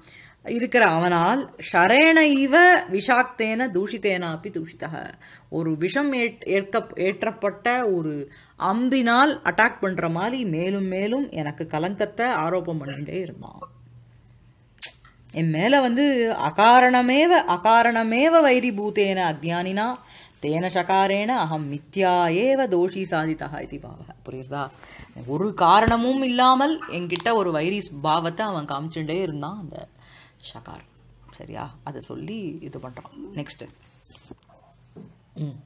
இருக்கிற அவனால் ஷரேண இவ விஷாக்தேன தூஷித்தேன அப்படி தூஷிதக ஒரு விஷம் ஏற்- ஏற்க ஏற்றப்பட்ட ஒரு அம்பினால் அட்டாக் பண்ற மாதிரி மேலும் மேலும் எனக்கு கலங்கத்தை ஆரோபம் பண்ணிட்டே இருந்தான் என் மேல வந்து அகாரணமேவ அகாரணமேவ வைரிபூத்தேன அஜ்ஞானினா தேன சகாரேன அகம் மித்யா ஏவ தோஷி சாதிதா இது பாவ புரியுறதா ஒரு காரணமும் இல்லாமல் என்கிட்ட ஒரு வைரி பாவத்தை அவன் காமிச்சுட்டே இருந்தான் அந்த ஷகார் சரியா அதை சொல்லி இது பண்றான் நெக்ஸ்ட் ம்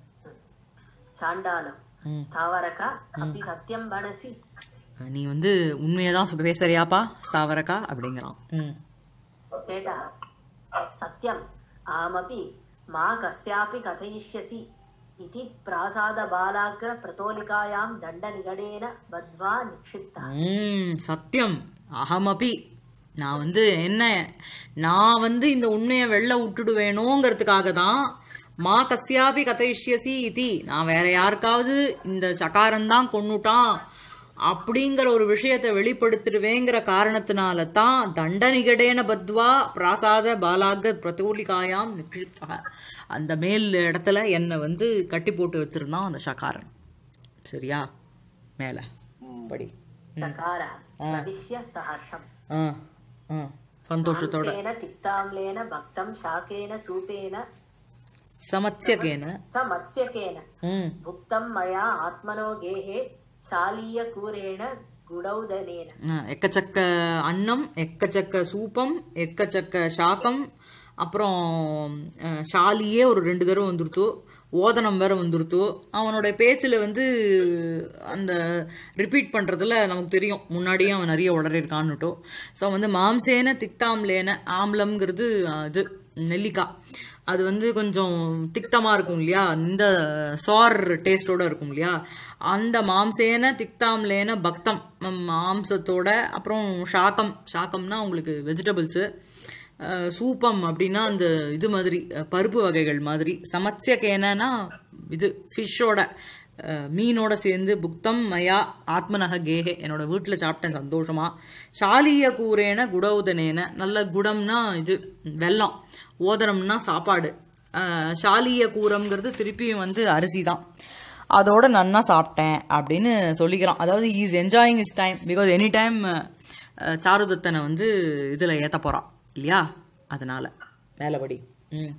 சாண்டாலம் ஸ்தாவரகா அப்படி சத்தியம் மனசி நீ வந்து உண்மையை தான் சொல்ல பேசுறியாப்பா ஸ்தாவரக்கா அப்படிங்கிறான் ம் கேட்டா சத்தியம் அहमपि மா கஸ்யாपि கथयिष्यसि इति प्रासादबालाग्र प्रतोलिकायां दण्डनिगडेन बद्ध्वा निक्षिप्तः ம் சத்தியம் அகமபி நான் வந்து என்ன நான் வந்து இந்த உண்மையை வெளில விட்டுடுவேணுங்கிறதுக்காக தான் மா கஸ்யாபி கதைஷ்யசி இதி நான் வேற யாருக்காவது இந்த சகாரம்தான் கொன்னுட்டான் அப்படிங்கிற ஒரு விஷயத்தை வெளிப்படுத்திடுவேங்கிற காரணத்தினால தான் தண்டனிகடேன பத்வா பிராசாத பாலாக பிரதோலிகாயாம் நிக்ஷிப்தா அந்த மேல் இடத்துல என்னை வந்து கட்டி போட்டு வச்சிருந்தான் அந்த சகாரன் சரியா மேல படி चकारः प्रविश्य सहर्षम् ஆ ஆ சந்தோஷத்தோட मांसेन तिक्ताम्लेन भक्तं शाकेन सूपेन சமத்யகேன स मत्स्यकेन ம் भुक्तं मया आत्मनो गेहे शालीयकूरेण गुडौदनेन ஆ, எக்கச்சக்க அன்னம் எக்கச்சக்க சூப்பம் எக்கச்சக்க சாக்கம் அப்புறம் ஆ, ஷாலியே ஒரு ரெண்டு தடவை வந்துருத்து ஓதனம் வேற வந்துருத்து அவனுடைய பேச்சில் வந்து அந்த ரிப்பீட் பண்ணுறதுல நமக்கு தெரியும் முன்னாடியே அவன் நிறைய உளறிருக்கான்னுட்டோ ஸோ வந்து மாம்சேன திக்தாம்லேன ஆம்லம்ங்கிறது ஆ, இது நெல்லிக்காய் அது வந்து கொஞ்சம் திக்தமாக இருக்கும் இல்லையா இந்த சார் டேஸ்டோட இருக்கும் இல்லையா அந்த மாம்சேன திக்தாம்லேன பக்தம் ம், மாம்சத்தோட அப்புறம் ஷாக்கம் ஷாக்கம்னா உங்களுக்கு வெஜிடபிள்ஸு சூப்பம் அப்படின்னா அந்த இது மாதிரி அஹ், பருப்பு வகைகள் மாதிரி சமத்யகேனா இது ஃபிஷ்ஷோட மீனோட சேர்ந்து புக்தம் மயா ஆத்மனக கேஹே என்னோட வீட்டில் சாப்பிட்டேன் சந்தோஷமா ஷாலிய கூரேன குடௌதனேன நல்ல குடம்னா இது வெல்லம் ஓதனம்னா சாப்பாடு அஹ், ஷாலிய கூரம்ங்கிறது திருப்பியும் வந்து அரிசி தான் அதோட நன்னா சாப்பிட்டேன் அப்படின்னு சொல்லிக்கிறான் அதாவது he's enjoying his time because any time சாருதத்தனை வந்து இதில் ஏற்ற போகிறான் இல்லையா அதனால மேலபடி ம்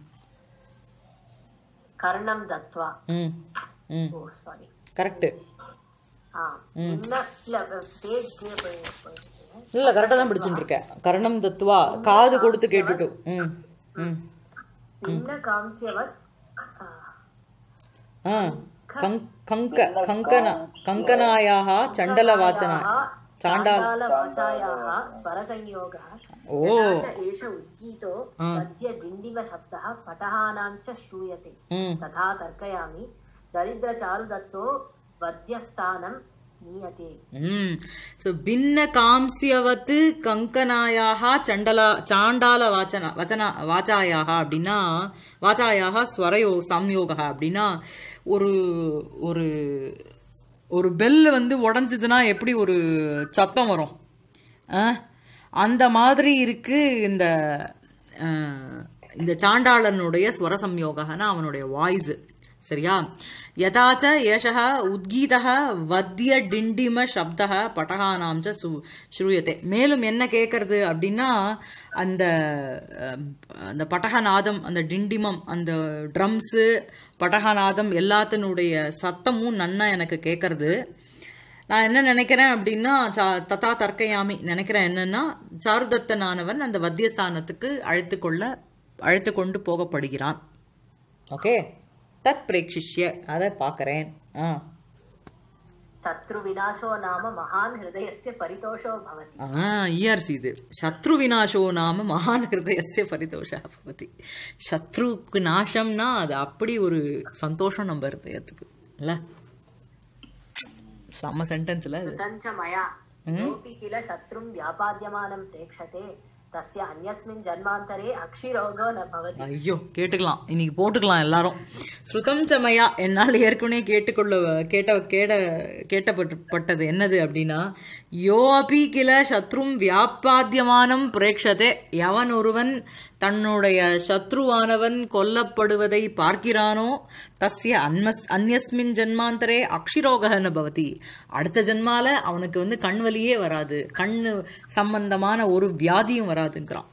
कर्णं दत्त्वा ம் ம் ओ सारी கரெக்டு ஆ என்ன இல்ல பேஜ் கீழே போய் போயிருக்கு இல்லை கரெக்டாக தான் பிடிச்சிட்டு இருக்கேன் கரணம் தத்துவா காது கொடுத்து கேட்டுட்டு ம் ம் भिन्न कांस्यवत् आ, ஆ கங் கங்க கங்கன கங்கனாயாக சண்டலவாச்சன சாண்டால் चाण्डालवाचायाः स्वरसंयोगः ओ। यथा च एष उज्जीतो पद्यडिण्डिमशब्दः पटहानां च श्रूयते ம் तथा तर्कयामि दरिद्रचारुदत्तो वद्यस्थानं नीयते ம் ஸோ பின்ன காம்சியவத்து கங்கனாயாக சண்டலா சாண்டால வாச்சன வச்சன வாச்சாயாக அப்படின்னா வாச்சாயாக ஸ்வரயோ சம்யோக அப்படின்னா ஒரு ஒரு ஒரு பெல் வந்து உடஞ்சதுன்னா எப்படி ஒரு சத்தம் வரும் ஆ? அந்த மாதிரி இருக்கு இந்த ஆ, இந்த சாண்டாளனுடைய ஸ்வர சம்யோகனா அவனுடைய வாய்ஸ் சரியா யதாச்ச ஏஷः உத்கீதः வத்திய டிண்டிம சப்தः பட்டகானாம் ச சு ஸ்ரூயத்தை மேலும் என்ன கேட்கறது அப்படின்னா அந்த அஹ், அந்த பட்டகநாதம் அந்த டிண்டிமம் அந்த ட்ரம்ஸு பட்டகநாதம் எல்லாத்தினுடைய சத்தமும் நன்னா எனக்கு கேட்கறது நான் என்ன நினைக்கிறேன் அப்படின்னா சா- ததா தர்க்கயாமி நினைக்கிறேன் என்னன்னா சாருதத்தனானவன் அந்த வத்தியஸ்தானத்துக்கு அழைத்து கொள்ள அழைத்து கொண்டு போகப்படுகிறான் ஓகே தத் பிரேக்ஷிஷ்ய அதை பார்க்கறேன் ஆ शत्रुविनाशो नाम महान् हृदयस्य परितोषो भवति ஆ இஆர்சி இது சத்ரு விநாசோ நாம மகான் ஹிருதயஸ்ய பரிதோஷா பவதி சத்ருக்கு நாசம்னா அது அப்படி ஒரு சந்தோஷம் நம்ம ஹிருதயத்துக்கு இல்ல செம்ம சென்டென்ஸ்ல அது कृतं च मया योऽपि किल शत्रुं व्यापाद्यमानं प्रेक्षते तस्य अन्यस्मिन् जन्मान्तरे अक्षिरोगो न भवति ஐயோ கேட்டுக்கலாம் இன்னைக்கு போட்டுக்கலாம் எல்லாரும் ஸ்ருதம் சமயா என்னால் ஏற்கனவே கேட்டுக்கொள்ள கேட்ட கேட கேட்டப்பட்டது என்னது அப்படின்னா யோ அபி கில சத்ரும் வியாபாத்தியமானம் பிரேக்ஷதே எவன் ஒருவன் தன்னுடைய சத்ருவானவன் கொல்லப்படுவதை பார்க்கிறானோ தஸ்ய அன்மஸ் அந்யஸ்மின் ஜன்மாந்தரே அக்ஷிரோகன பவதி அடுத்த ஜென்மால அவனுக்கு வந்து கண் வலியே வராது கண்ணு சம்பந்தமான ஒரு வியாதியும் வராதுங்கிறான்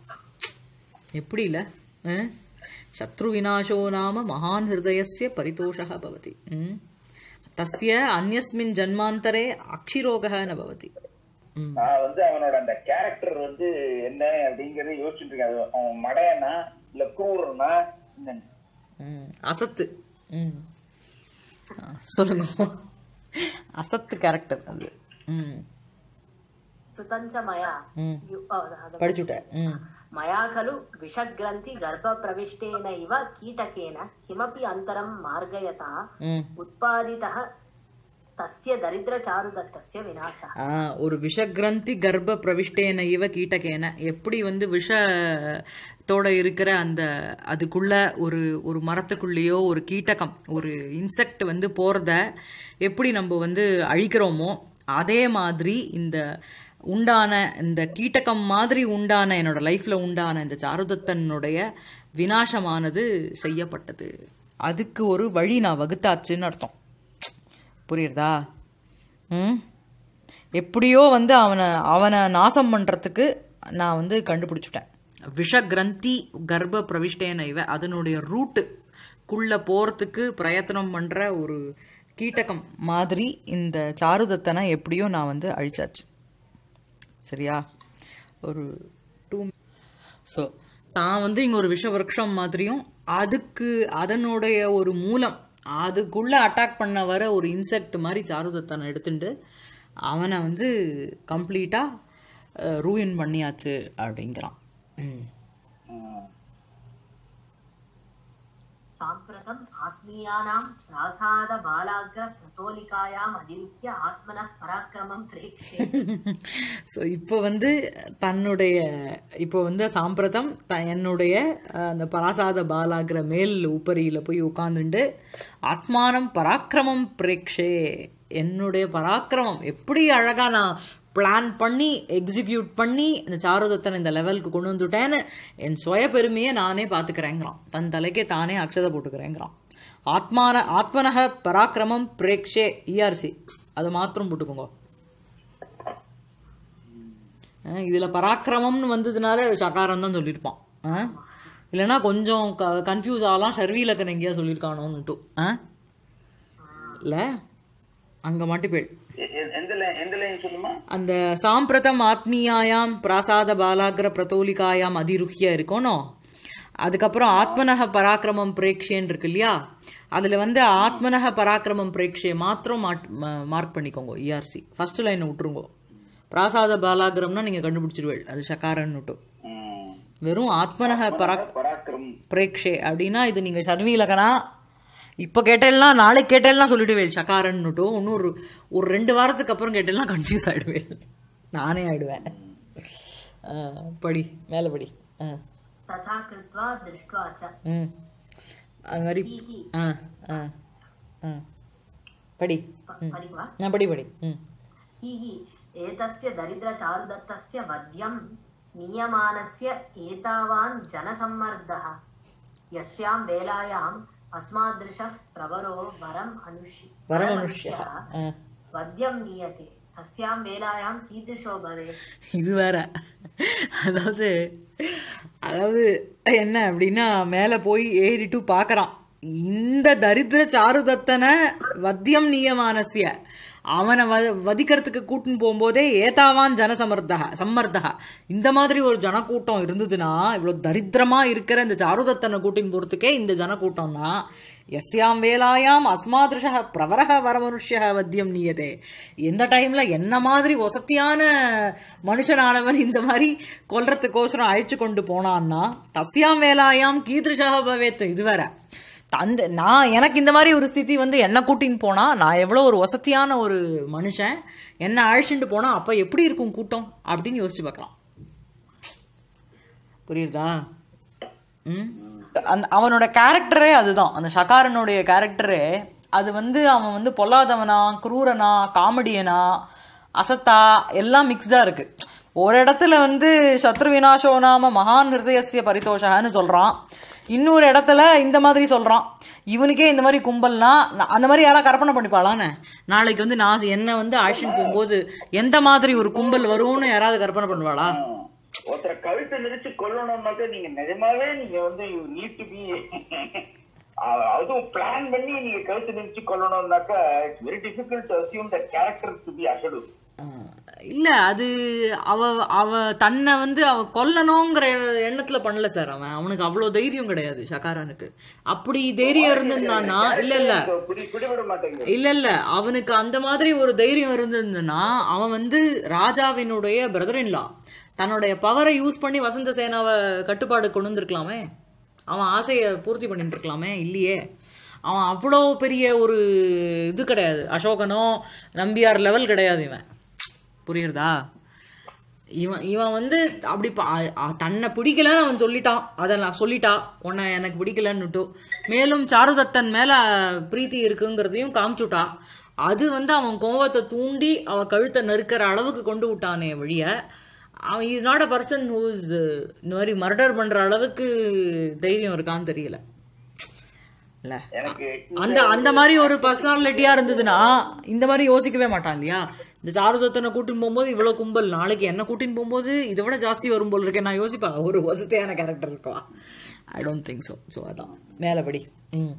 எப்படி இல்ல அஹ்? சத்ரு விநாசோ நாம மகான் ஹிருதயஸ்ய பரிதோஷः பவதி ம்? தஸ்ய அந்யஸ்மின் ஜன்மாந்தரே அக்ஷிரோகः ந பவதி ம். நான் வந்து அவனோட அந்த கேரக்டர் வந்து என்ன அப்படிங்கறத யோசிச்சுட்டு இருக்கேன் அது அவன் மடையனா இல்ல குரூரனா என்னன்னு. ம். அசத்து ம். ஆ, சொல்லுங்க அசத்து கேரக்டர் அது ம் श्रुतं च मया ம். यु- ओ, अद- படிச்சுட்டேன் ம் मया खलु विषग्रन्थि गर्भप्रविष्टेन इव कीटकेन किमपि अन्तरं मार्गयतः ம் उत्पादितः तस्य दरिद्रचारुदत्तस्य विनाशः ஆ, ஒரு விஷகிரந்தி கர்ப்ப பிரவிஷ்டேன இவ கீட்டகேன எப்படி வந்து விஷத்தோட இருக்கிற அந்த அதுக்குள்ள ஒரு ஒரு மரத்துக்குள்ளேயோ ஒரு கீட்டகம் ஒரு இன்செக்ட் வந்து போறத எப்படி நம்ம வந்து அழிக்கிறோமோ அதே மாதிரி இந்த உண்டான இந்த கீட்டகம் மாதிரி உண்டான என்னோட லைஃப்ல உண்டான இந்த சாருதத்தனுடைய வினாசமானது செய்யப்பட்டது அதுக்கு ஒரு வழி நான் வகுத்தாச்சுன்னு அர்த்தம் புரியுறதா ம் எப்படியோ வந்து அவனை அவனை நாசம் பண்ணுறதுக்கு நான் வந்து கண்டுபிடிச்சிட்டேன் விஷகிரந்தி கர்ப்ப பிரவிஷ்டேன இவ அதனுடைய ரூட்டு குள்ள போகிறதுக்கு பிரயத்தனம் பண்ணுற ஒரு கீட்டகம் மாதிரி இந்த சாருதத்தனை எப்படியோ நான் வந்து அழிச்சாச்சு சரியா ஒரு டூ ஸோ தான் வந்து இங்கே ஒரு விஷ விருட்சம் மாதிரியும் அதுக்கு அதனுடைய ஒரு மூலம் அதுக்குள்ள அட்டாக் பண்ண வர ஒரு இன்செக்ட் மாதிரி சாருதத்தனை எடுத்துட்டு அவனை வந்து கம்ப்ளீட்டாக ரூயின் பண்ணியாச்சு அப்படிங்கிறான் ம். साम्प्रतम् आत्मीयानां प्रासादबालाग्रप्रतोलिकायाम् अधिरुह्य आत्मनः पराक्रमं प्रेक्षे ஸோ இப்போ வந்து தன்னுடைய இப்போ வந்து சாம்பிரதம் த என்னுடைய அஹ், அந்த பராசாத பாலாகிற மேல் உப்பரியில் போய் உட்காந்துண்டு ஆத்மானம் பராக்கிரமம் பிரேக்ஷே என்னுடைய பராக்கிரமம் எப்படி அழகா நான் பிளான் பண்ணி எக்ஸிக்யூட் பண்ணி இந்த சாருதத்தனை இந்த லெவலுக்கு கொண்டு வந்துட்டேன்னு என் சுய பெருமையை நானே பார்த்துக்கிறேங்கிறான் தன் தலைக்கே தானே அக்ஷதை போட்டுக்கிறேங்கிறான் ஆத்மான ஆத்மனக பராக்கிரமம் பிரேக்ஷே இஆர்சி அதை மாத்திரம் போட்டுக்கோங்க அஹ் இதுல பராக்கிரமம்னு வந்ததுனால சகாரம் தான் சொல்லியிருப்பான் அஹ் இல்லைன்னா கொஞ்சம் கன்ஃபியூஸ் ஆகலாம் ஷர்வீலக்கன் எங்கேயா சொல்லியிருக்கானோன்னுட்டு ஆ இல்ல அங்க மாட்டி போய் எ- எ- எந்த line- எந்த லைன் சொல்லுமா அந்த சாம்பிரதம் ஆத்மீயாயாம் பிராசாத பாலாகிர பிரதோலிகாயாம் அதிருஹ்ய இருக்கணும் அதுக்கப்புறம் ஆத்மனக பராக்கிரமம் பிரேக்ஷேன்னு இருக்கு இல்லையா அதுல வந்து ஆத்மனக பராக்கிரமம் பிரேக்ஷே மாத்திரம் மார்க் பண்ணிக்கோங்க இஆர்சி ஃபர்ஸ்ட் லைனை விட்டுருங்கோ பிராசாத பாலாகிரம்னா நீங்க கண்டுபிடிச்சிருவேள் அது ஷகாரன்னுட்டு ம். வெறும் ஆத்மனக பராக் பராக்கிரம் பிரேக்ஷே அப்படின்னா இது நீங்க சர்வீலகனா இப்போ கேட்டேல்லாம் நாளைக்கு கேட்டேல்லாம் சொல்லிடுவேன் சகாரன்னுட்டு இன்னும் ஒரு ஒரு ரெண்டு வாரத்துக்கு அப்புறம் கேட்டேல்லாம் கன்ஃபியூஸ் ஆயிடுவேன் நானே ஆயிடுவேன் ஆ, படி மேலே படி ஆ तथा कृत्वा दृष्ट्वा च ம் அது மாதிரி ஆ ஆ ஆ படி प- पठित्वा நான் படி படி ம் हि हि एतस्य दरिद्रचारुदत्तस्य वध्यं नीयमानस्य एतावान् जनसम्मर्दः यस्यां वेलायाम् अस्मादृशः प्रवरो वरम् अनुष्य வரமனுஷ்யா ஆ वध्यं नीयते तस्यां वेलायां कीदृशो भवेत् இது வேற அதாவது அதாவது என்ன அப்படின்னா மேலே போய் ஏறிட்டு பார்க்கறான் இந்த தரித்திர சாருதத்தனை வத்தியம் நியமானசிய அவனை வ வதிக்கிறதுக்கு கூட்டின்னு போகும்போதே ஏதாவான் ஜனசமர்த்தக சம்மர்த்தக இந்த மாதிரி ஒரு ஜனக்கூட்டம் இருந்ததுன்னா இவ்வளோ தரித்திரமா இருக்கிற இந்த சாருதத்தனை கூட்டின்னு போகிறதுக்கே இந்த ஜனக்கூட்டம்னா எஸ்யாம் வேலாயாம் அஸ்மாதிருஷ பிரவரக வரமனுஷ்ய வத்தியம் நீயதே எந்த டைம்ல என்ன மாதிரி வசத்தியான மனுஷனானவன் இந்த மாதிரி கொல்றதுக்கோசரம் அழைச்சு கொண்டு போனான்னா தஸ்யாம் வேலாயாம் கீதிருஷா பவேத் இது வேற அந்த நான் எனக்கு இந்த மாதிரி ஒரு ஸ்திதி வந்து என்ன கூட்டின்னு போனா நான் எவ்வளோ ஒரு வசதியான ஒரு மனுஷன் என்ன அழைச்சிட்டு போனா அப்ப எப்படி இருக்கும் கூட்டம் அப்படின்னு யோசிச்சு பார்க்கலாம் புரியுதா ம் அந்த அவனோட கேரக்டரே அதுதான் அந்த ஷகாரனுடைய கேரக்டரே அது வந்து அவன் வந்து பொல்லாதவனா குரூரனா காமெடியனா அசத்தா எல்லாம் மிக்ஸ்டாக இருக்கு ஒரு இடத்துல வந்து சத்ரு விநாசோ நாம மகான் ஹிருதயசிய பரிதோஷகன்னு சொல்கிறான் இன்னொரு இடத்துல இந்த மாதிரி சொல்கிறான் இவனுக்கே இந்த மாதிரி கும்பல்னா நான் அந்த மாதிரி யாராவது கற்பனை பண்ணிப்பாளானே நாளைக்கு வந்து நான் என்ன வந்து ஆக்ஷன் போகும்போது எந்த மாதிரி ஒரு கும்பல் வரும்னு யாராவது கற்பனை பண்ணுவாளா ஒருத்தரை கழுத்தை நெரிச்சு கொல்லணும்னாக்க நீங்க நிஜமாவே நீங்க வந்து நீட் டு பி அதுவும் பிளான் பண்ணி நீங்க கழுத்தை நெரிச்சு கொல்லணும்னாக்கா it's very difficult to assume the character to be அஷடு இல்ல அது அவ அவ தன்னை வந்து அவ கொல்லணுங்கிற எண்ணத்துல பண்ணல சார் அவன் அவனுக்கு அவ்வளவு தைரியம் கிடையாது ஷகாரனுக்கு அப்படி தைரியம் இருந்திருந்தானா இல்ல இல்ல பிடி பிடிபட மாட்டேங்குது இல்ல இல்ல அவனுக்கு அந்த மாதிரி ஒரு தைரியம் இருந்திருந்ததுன்னா அவன் வந்து ராஜாவினுடைய பிரதர் இன்லா தன்னுடைய பவரை யூஸ் பண்ணி வசந்த சேனாவை கட்டுப்பாடு கொண்டு வந்திருக்கலாமே அவன் ஆசையை பூர்த்தி பண்ணிட்டு இருக்கலாமே இல்லையே அவன் அவ்வளோ பெரிய ஒரு இது கிடையாது அசோகனோ நம்பியார் லெவல் கிடையாது இவன் புரியுறதா இவன் இவன் வந்து அப்படி ப- அ- அ- தன்னை பிடிக்கலன்னு அவன் சொல்லிட்டான் அதை நான் சொல்லிட்டா உன்னை எனக்கு பிடிக்கலன்னுட்டு மேலும் சாருதத்தன் மேல பிரீத்தி இருக்குங்கிறதையும் காமிச்சுட்டா அது வந்து அவன் கோவத்தை தூண்டி அவன் கழுத்தை நறுக்கிற அளவுக்கு கொண்டு விட்டானே வழிய அவன் is not a person whose இந்த மாதிரி மர்டர் பண்ற அளவுக்கு தைரியம் இருக்கான்னு தெரியல இல்ல எனக்கு அந்த அந்த மாதிரி ஒரு பர்சனாலிட்டியா இருந்ததுன்னா இந்த மாதிரி யோசிக்கவே மாட்டான் இல்லையா இந்த சாருதத்தனை கூட்டின்னு போகும்போது இவ்வளவு கும்பல் நாளைக்கு என்ன கூட்டின்னு போகும்போது இதை விட ஜாஸ்தி வரும் போல இருக்கேன் நான் யோசிப்பேன் ஒரு வசதியான கேரக்டர் இருக்கா I don't think so so அதான் மேலபடி ம்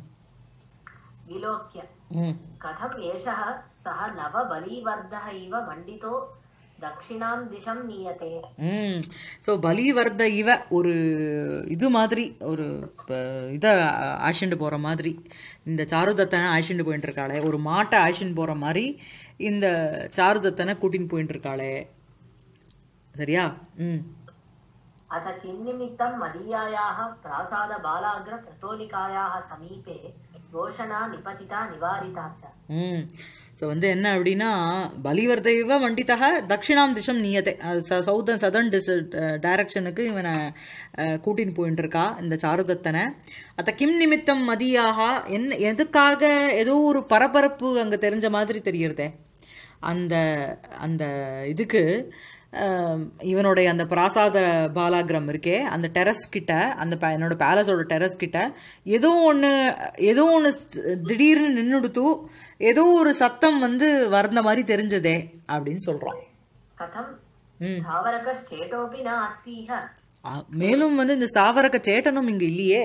विलोक्य ம் कथम् एषः सः नवबलीवर्धः इव मण्डितो दक्षिणां दिशं नीयते ம் ஸோ பலிவர்த இவ ஒரு இது மாதிரி ஒரு ப- இதை ஆஷிண்டு போகிற மாதிரி இந்த சாருதத்தனை ஆஷிண்டு போயிட்டு இருக்காளே ஒரு மாட்டை ஆஷின் போகிற மாதிரி இந்த சாருதத்தனை கூட்டின்னு போயிட்டு இருக்காளே சரியா ம் अथ किं निमित्तं मदीयायाः प्रासादबालाग्रकतोलिकायाः समीपे घोषणा निपतिता निवारिता च ம் ஸோ வந்து என்ன அப்படின்னா பலிவர்தைவ வண்டித்தக தட்சிணாம் திசம் நீயத்தை சவுதன் சதர்ன் டிஸ் டைரக்ஷனுக்கு இவனை அஹ், கூட்டின்னு போயிட்டு இருக்கா இந்த சாருதத்தனை அத்த கிம் நிமித்தம் மதியாக என்ன எதுக்காக ஏதோ ஒரு பரபரப்பு அங்கே தெரிஞ்ச மாதிரி தெரியறதே அந்த அந்த இதுக்கு அஹ், இவனுடைய அந்த பிராசாத பாலாகிரம் இருக்கே அந்த டெரஸ் கிட்ட அந்த ப- என்னோட பேலஸோட டெரஸ் கிட்ட ஏதோ ஒன்று ஏதோ ஒன்று திடீர்னு நின்றுடுத்து ஏதோ ஒரு சத்தம் வந்து வந்த மாதிரி தெரிஞ்சதே அப்படின்னு சொல்றான் कथं ம் स्थावरकश्चेटोऽपि न अस्ति इह ஆ, மேலும் வந்து இந்த சாவரக்க சேட்டனும் இங்க இல்லையே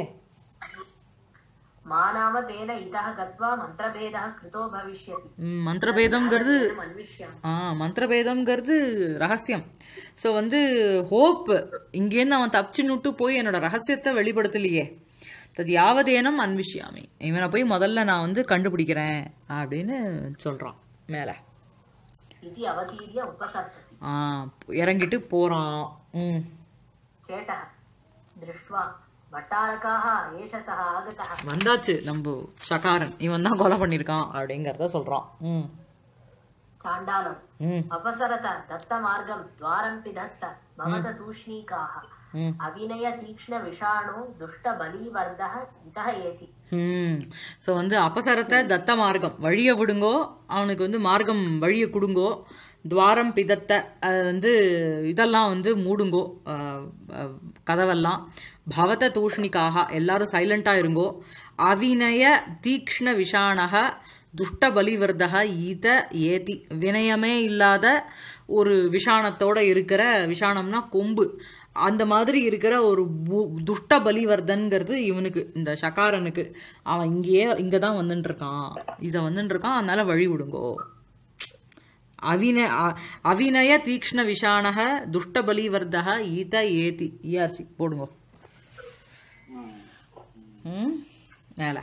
मा नाम तेन इतः गत्वा मन्त्रभेदः कृतो भविष्यति ம், மந்திரபேதம்ங்கிறது अहम् अन्विष्यामि ஆ மந்திரபேதம்ங்கிறது ரகசியம் ஸோ வந்து ஹோப் இங்கேருந்து அவன் தப்பிச்சுன்னுட்டு போய் என்னோட ரகசியத்தை வெளிப்படுத்தலையே தது யாவதேனம் அன்விஷ்யாமி இவனை போய் முதல்ல நான் வந்து கண்டுபிடிக்கிறேன் அப்படின்னு சொல்றான் மேலே इति अवतीर्य उपसर्पति ஆ இறங்கிட்டு போறான் ம் चेटः दृष्ट्वा भट्टारकाः एष सः आगतः வந்தாச்சு நம்ம சகாரன் இவன் தான் கொலை பண்ணியிருக்கான் அப்படிங்கிறத சொல்றான் ம் चाण्डालम् ம் अपसरत दत्तमार्गं द्वारं पिधत्त भवत तूष्णीकाः ம். अभिनय तीक्ष्ण विषाणो दुष्टबलीवर्धः इतः एति ம் ஸோ வந்து அபசரத்தை தத்த மார்க்கம் வழியை விடுங்கோ அவனுக்கு வந்து மார்க்கம் வழியை கொடுங்கோ துவாரம் பிதத்த அது வந்து இதெல்லாம் வந்து மூடுங்கோ அஹ், அஹ், கதவெல்லாம் பவத தூஷ்ணிக்காக எல்லாரும் சைலண்டாக இருங்கோ அவிநய தீக்ஷ்ண விஷாணக துஷ்ட பலிவர்தக ஈத ஏதி வினயமே இல்லாத ஒரு விஷாணத்தோட இருக்கிற விஷாணம்னா கொம்பு அந்த மாதிரி இருக்கிற ஒரு பு- துஷ்ட பலிவர்தன்கிறது இவனுக்கு இந்த சகாரனுக்கு அவன் இங்கேயே இங்கே தான் வந்துட்டு இருக்கான் இதை வந்துட்டு இருக்கான் அதனால வழி விடுங்கோ அவின அ- அவிநய தீக்ஷ்ண விஷாணக துஷ்ட பலிவர்தக ஈத ஏதி இஆர்சி போடுங்கோ ம் மேலே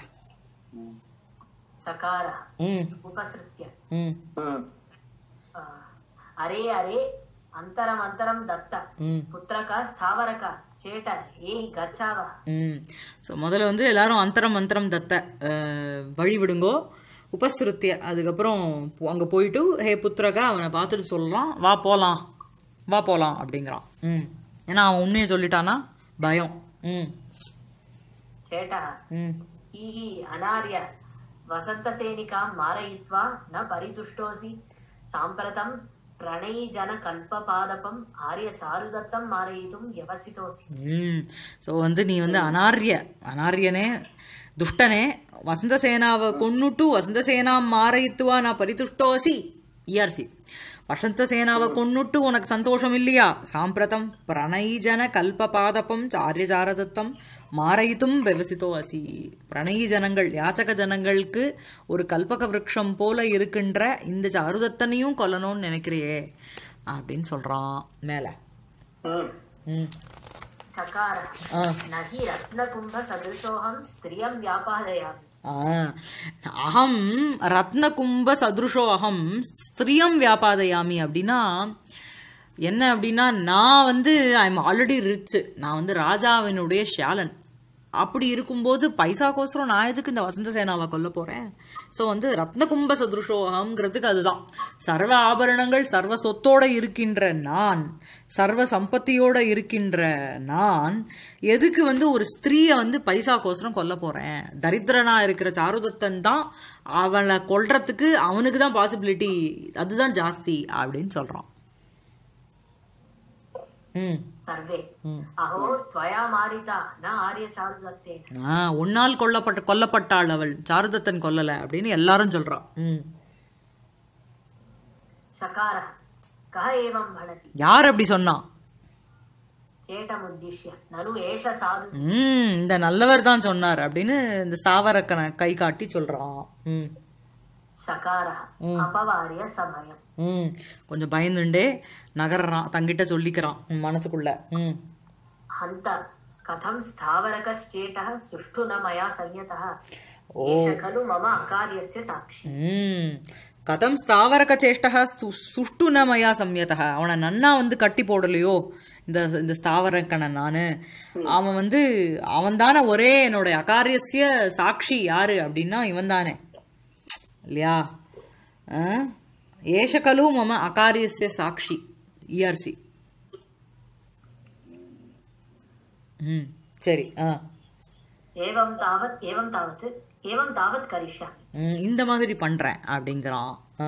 सकारः ம் उपसृत्य ம் आ, अरे अरे अन्तरमन्तरं दत्त ம் पुत्रक स्थावरक चेट ये गच्छावः ம் ஸோ முதல்ல வந்து எல்லாரும் அந்தரம் மந்திரம் தத்த அஹ், வழி விடுங்கோ உபஸ்ருத்திய அதுக்கப்புறம் அங்கே போயிட்டு ஹே புத்திரகா அவனை பார்த்துட்டு சொல்கிறான் வா போகலாம் வா போகலாம் அப்படிங்கிறான் ம் ஏன்னா அவன் உண்மையை சொல்லிட்டானா பயம் ம் चेटः ம் ईः अनार्य वसन्तसेनिकां मारयित्वा न परितुष्टोऽसि साम्प्रतं प्रणयीजनकल्पपादपम् आर्यचारुदत्तं मारयितुं व्यवसितोऽसि ம் ஸோ வந்து நீ வந்து அனார்ய அனார்யனே துஷ்டனே வசந்தசேனாவை கொன்னுட்டு வசந்தசேனாம் மாரயித்துவா நான் பரிதுஷ்டோசி இஆர்சி வசந்தசேனாவை கொன்னுட்டு உனக்கு சந்தோஷம் இல்லையா சாம்பிரதம் பிரணயிஜன கல்பபாதபம் சாரியசாரதத்தம் மாரயித்தும் வெவசித்தோ அசி பிரணயி ஜனங்கள் யாச்சக ஜனங்களுக்கு ஒரு கல்பக விருட்சம் போல இருக்கின்ற இந்த சாருதத்தனையும் கொல்லணும்னு நினைக்கிறியே அப்படின்னு சொல்றான் மேல ம் चकारः ஆ न हि रत्नकुम्भसदृशोऽहं स्त्रियं व्यापादयामि ஆ, அகம் ரத்னகும்ப சதுருஷோ அகம் ஸ்திரியம் வியாபாதயாமி அப்படின்னா என்ன அப்படின்னா நான் வந்து ஐ எம் ஆல்ரெடி ரிச் நான் வந்து ராஜாவினுடைய ஷியாலன் அப்படி இருக்கும்போது பைசாக்கோசரம் நான் எதுக்கு இந்த வசந்த சேனாவை கொல்ல போறேன் ஸோ வந்து ரத்னகும்ப சதுருஷோகம்ங்கிறதுக்கு அதுதான் சர்வ ஆபரணங்கள் சர்வ சொத்தோட இருக்கின்ற நான் சர்வ சம்பத்தியோட இருக்கின்ற நான் எதுக்கு வந்து ஒரு ஸ்திரீயை வந்து பைசாக்கோசரம் கொல்ல போறேன் தரித்திரனா இருக்கிற சாருதத்தன் தான் அவளை கொல்றதுக்கு அவனுக்கு தான் பாசிபிலிட்டி அதுதான் ஜாஸ்தி அப்படின்னு சொல்றான் ம் सर्वे अहो त्वया मारिता न आर्यचारुदत्तेन ஆ உன்னால் கொல்லப்பட்ட கொல்லப்பட்டாள் அவள் சாருதத்தன் கொல்லல அப்படின்னு எல்லாரும் சொல்றான் ம் शकारः कः एवं भणति யார் அப்படி சொன்னா चेटमुद्दिश्य ननु एष साधु ம் இந்த நல்லவர் தான் சொன்னார் அப்படின்னு இந்த ஸ்தாவரக்கனை கை காட்டி சொல்றான் ம் शकारः अपवार्य समयम् ம் கொஞ்சம் பயந்துண்டே நகர்றான் தங்கிட்ட சொல்லிக்கிறான் உன் மனசுக்குள்ள ம் हन्त कथं स्थावरकश्चेटः सुष्ठु न मया संयतः एष खलु मम अकार्यस्य साक्षी ம் கதம் ஸ்தாவரக சேஷ்டா சுஷ்டு ந மயா சம்யதா அவனை நன்னா வந்து கட்டி போடலையோ இந்த இந்த ஸ்தாவரக்கனை நான் அவன் வந்து அவன் தானே ஒரே என்னோட அகாரியசிய சாட்சி யாரு அப்படின்னா இவன் தானே இல்லையா ஆ? ஏஷ கலு மம அகாரியசிய சாட்சி இஆர்சி ம் சரி ஆ एवं तावत् एवं तावत् एवं तावत् करिष्यामि ம், இந்த மாதிரி பண்றேன் அப்படிங்கிறான் ஆ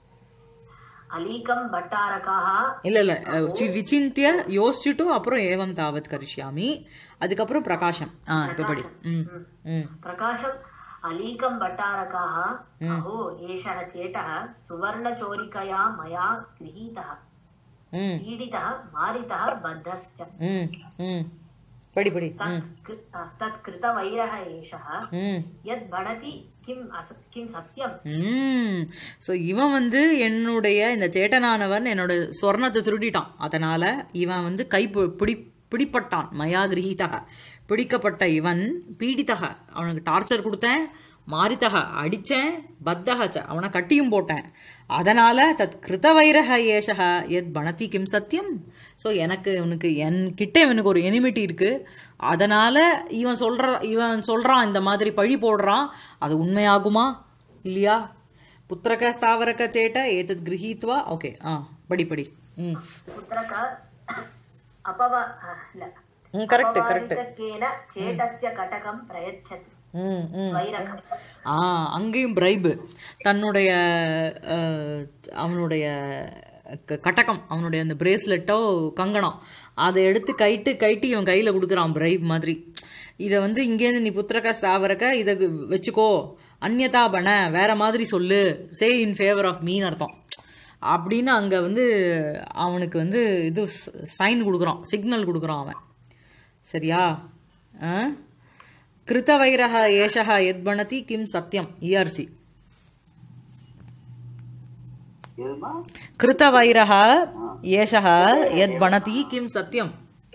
अलीकं भट्टारकाः இல்ல இல்ல அஹ், சி- விசிந்திய யோசிச்சுட்டு அப்புறம் ஏவம் தாவத் கரிஷ்யாமி அதுக்கப்புறம் பிரகாஷம் ஆ இப்ப படி ம் ம் प्रकाशम् अलीकं भट्टारकाः अहो एषः चेटः सुवर्णचोरिकया मया गृहीतः ம் पीडितः मारितः बद्धश्च ம் ம் படி படி ம் तत् कृ- तत् कृतवैरः एषः ம் यद् भणति किम् अस किं सत्यम् ம் ஸோ இவன் வந்து என்னுடைய இந்த சேட்டனானவன் என்னோட சொர்ணத்தை திருடிட்டான் அதனால இவன் வந்து கை பி- பிடி பிடிப்பட்டான் மயா கிரகீதக பிடிக்கப்பட்ட இவன் பீடித்தக அவனுக்கு டார்ச்சர் கொடுத்தேன் மாரித்தக அடித்தேன் பத்தக ச அவனை கட்டியும் போட்டேன் அதனால தத் கிருதவைரக ஏஷக எத் பணத்தி கிம் சத்தியம் ஸோ எனக்கு இவனுக்கு என் கிட்ட இவனுக்கு ஒரு எனிமிட்டி இருக்கு அதனால இவன் சொல்ற இவன் சொல்றான் இந்த மாதிரி பழி போடுறான் அது உண்மையாகுமா இல்லையா புத்திரக ஸ்தாவரக சேட்ட ஏதத் கிரகீத்வா ஓகே ஆ படி படி ம் पुत्रक अपव न ம் கரெக்ட் கரெக்ட் अपवारितकेन चेटस्य कटकं प्रयच्छति ம் ம் वैरकम् ஆ அங்கேயும் பிரைபு தன்னுடைய அஹ், அவனுடைய க- கட்டகம் அவனுடைய அந்த பிரேஸ்லெட்டோ கங்கணம் அதை எடுத்து கைட்டு கைட்டு இவன் கையில் கொடுக்குறான் பிரைப் மாதிரி இதை வந்து இங்கேருந்து நீ புத்திரக்க ஸ்தாவரக்க இதை வச்சுக்கோ அந்யதா பண வேற மாதிரி சொல்லு சே இன் ஃபேவர் ஆஃப் மீன் அர்த்தம் அப்படின்னு அங்கே வந்து அவனுக்கு வந்து இது சைன் கொடுக்குறான் சிக்னல் கொடுக்குறான் அவன் சரியா ஆ கிருத்தவைரக ஏஷக எத்பணதி கிம் சத்தியம் இஆர்சி எதுமா கிருத்தவைரக ஏஷக எத்பணதி கிம் சத்தியம்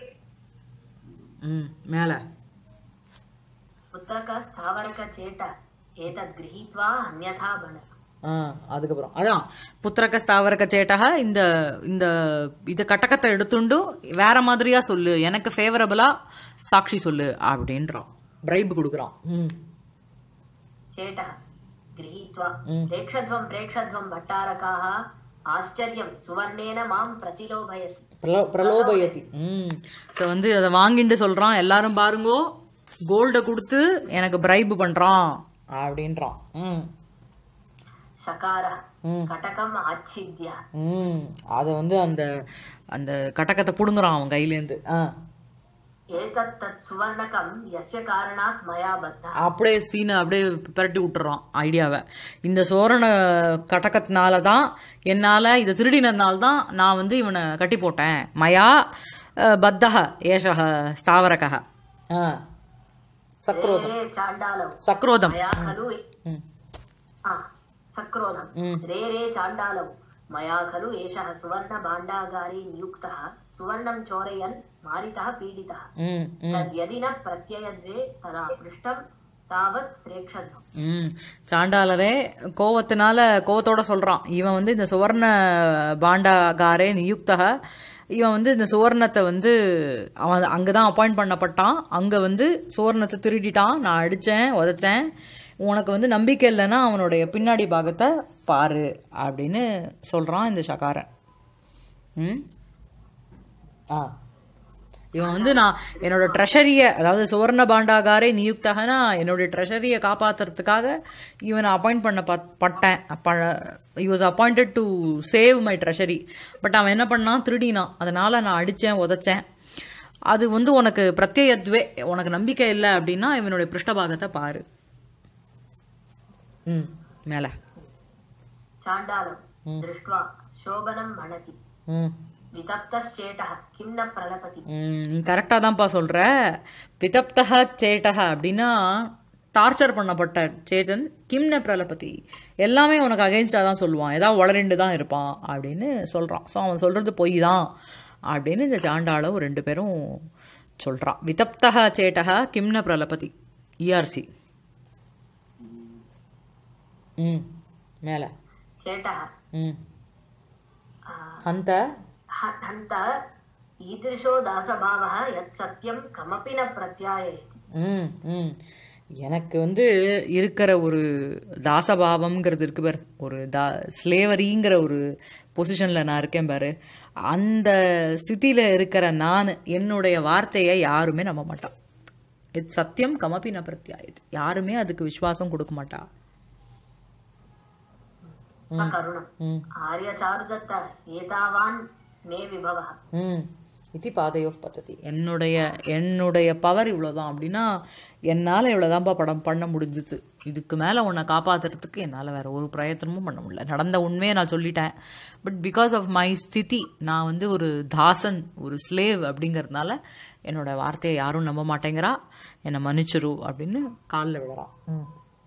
ம் மேலே पुत्रक स्थावरक चेट एतद् गृहीत्वा अन्यथा बण ஆ அதுக்கப்புறம் அதான் புத்திரக்க ஸ்தாவரக்க சேட்டக இந்த இந்த இது கட்டக்கத்தை எடுத்துண்டு வேற மாதிரியா சொல்லு எனக்கு ஃபேவரபிளா சாட்சி சொல்லு அப்படின்றான் பிரைப் கொடுக்குறான் ம் चेटः गृहीत्वा प्रेक्षध्वं प्रेक्षध्वं भट्टारकाः आश्चर्यं सुवर्णेन मां प्रतिलोभयति பிரலோ பிரலோபயதி ம் ஸோ வந்து அதை வாங்கிட்டு சொல்கிறான் எல்லாரும் பாருங்கோ கோல்டை கொடுத்து எனக்கு பிரைப் பண்ணுறான் அப்படின்றான் ம் शकारः कटकम् आच्छिद्य ம் அதை வந்து அந்த அந்த கட்டக்கத்தை பிடுங்குறான் அவன் கையிலேருந்து ஆ एतत् तत् सुवर्णकं यस्य कारणात् मया बद्धः அப்படியே சீனை அப்படியே பிரட்டி விட்டுறான் ஐடியாவை இந்த சோரண கட்டக்கத்தினால தான் என்னால் இதை திருடினதுனால தான் நான் வந்து இவனை கட்டி போட்டேன் மயா அஹ், பத்தக ஏஷக ஸ்தாவரகः ஆ சக்ரோதம் रे चाण्डालौ சக்ரோதம் मया खलु आ, सक्रोधं रे रे चाण्डालौ मया खलु एषः सुवर्णभाण्डागारे नियुक्तः सुवर्णं चोरयन् मारितः पीडितः ம் ம் तद्यदि न प्रत्ययद्वे तदा पृष्टं तावत् प्रेक्षध्वम् ம் சாண்டாளரே கோவத்தினால கோவத்தோட சொல்றான் இவன் வந்து இந்த சுவர்ண பாண்டாகாரே நியுக்தக இவன் வந்து இந்த சுவர்ணத்தை வந்து அவன் அங்கே தான் அப்பாயிண்ட் பண்ணப்பட்டான் அங்கே வந்து சுவர்ணத்தை திருடிட்டான் நான் அடித்தேன் உதைச்சேன் உனக்கு வந்து நம்பிக்கை இல்லைன்னா அவனுடைய பின்னாடி பாகத்தை பாரு அப்படின்னு சொல்கிறான் இந்த சகாரன் ம் ஆ இவன் வந்து நான் என்னோட ட்ரெஷரியை அதாவது சுவர்ண பாண்டாகாரே நியுக்தகனா என்னோட ட்ரெஷரியை காப்பாத்துறதுக்காக இவனை அப்பாயிண்ட் பண்ண பட் பட்டேன் he was appointed to save my treasury but அவன் என்ன பண்ணான் திருடினான் அதனால நான் அடித்தேன் உதைச்சேன் அது வந்து உனக்கு பிரத்யத்வே உனக்கு நம்பிக்கை இல்லை அப்படின்னா இவனுடைய பிருஷ்டபாகத்தை பாரு ம் மேலே चाण्डालं दृष्ट्वा शोभनं मणति ம் वितप्तश्चेटः किं न प्रलपति ம், நீ கரெக்டாக தான்ப்பா சொல்கிற பிதப்தக சேட்டக அப்படின்னா டார்ச்சர் பண்ணப்பட்ட சேதன் கிம்ன பிரலபதி எல்லாமே உனக்கு அகைன்ஸ்டாக தான் சொல்லுவான் ஏதாவது வளரெண்டு தான் இருப்பான் அப்படின்னு சொல்கிறான் ஸோ அவன் சொல்கிறது பொய் தான் அப்படின்னு இந்த சாண்டாளவு ரெண்டு பேரும் சொல்கிறான் விதப்தக சேட்டக கிம்ன பிரலபதி இஆர்சி ம் மேலே चेटः ம் அந்த ह- हन्त ईदृशो दासभावः यत् सत्यं कमपि न प्रत्याययति ம் ம் எனக்கு வந்து இருக்கிற ஒரு தாசபாவம்ங்கிறது இருக்கு பாரு ஒரு தா ஸ்லேவரிங்கிற ஒரு பொசிஷனில் நான் இருக்கேன் பாரு அந்த ஸ்திதியில் இருக்கிற நான் என்னுடைய வார்த்தையை யாருமே நம்ப மாட்டான் இது சத்தியம் கமபி ந பிரத்யாயது யாருமே அதுக்கு விசுவாசம் கொடுக்க மாட்டா सकरुणम् आर्यचारुदत्त एतावान् मे विभवः ம் இத்தி பாதையோ பத்ததி என்னுடைய என்னுடைய பவர் இவ்வளோதான் அப்படின்னா என்னால் இவ்வளோதான்ப்பா படம் பண்ண முடிஞ்சுது இதுக்கு மேலே உன்னை காப்பாற்றுறதுக்கு என்னால் வேற ஒரு பிரயத்தனமும் பண்ண முடியல நடந்த உண்மையை நான் சொல்லிட்டேன் பட் பிகாஸ் ஆஃப் மை ஸ்திதி நான் வந்து ஒரு தாசன் ஒரு ஸ்லேவ் அப்படிங்கிறதுனால என்னோட வார்த்தையை யாரும் நம்ப மாட்டேங்கிறா என்னை மன்னிச்சிரு அப்படின்னு காலில் விடுறான் ம்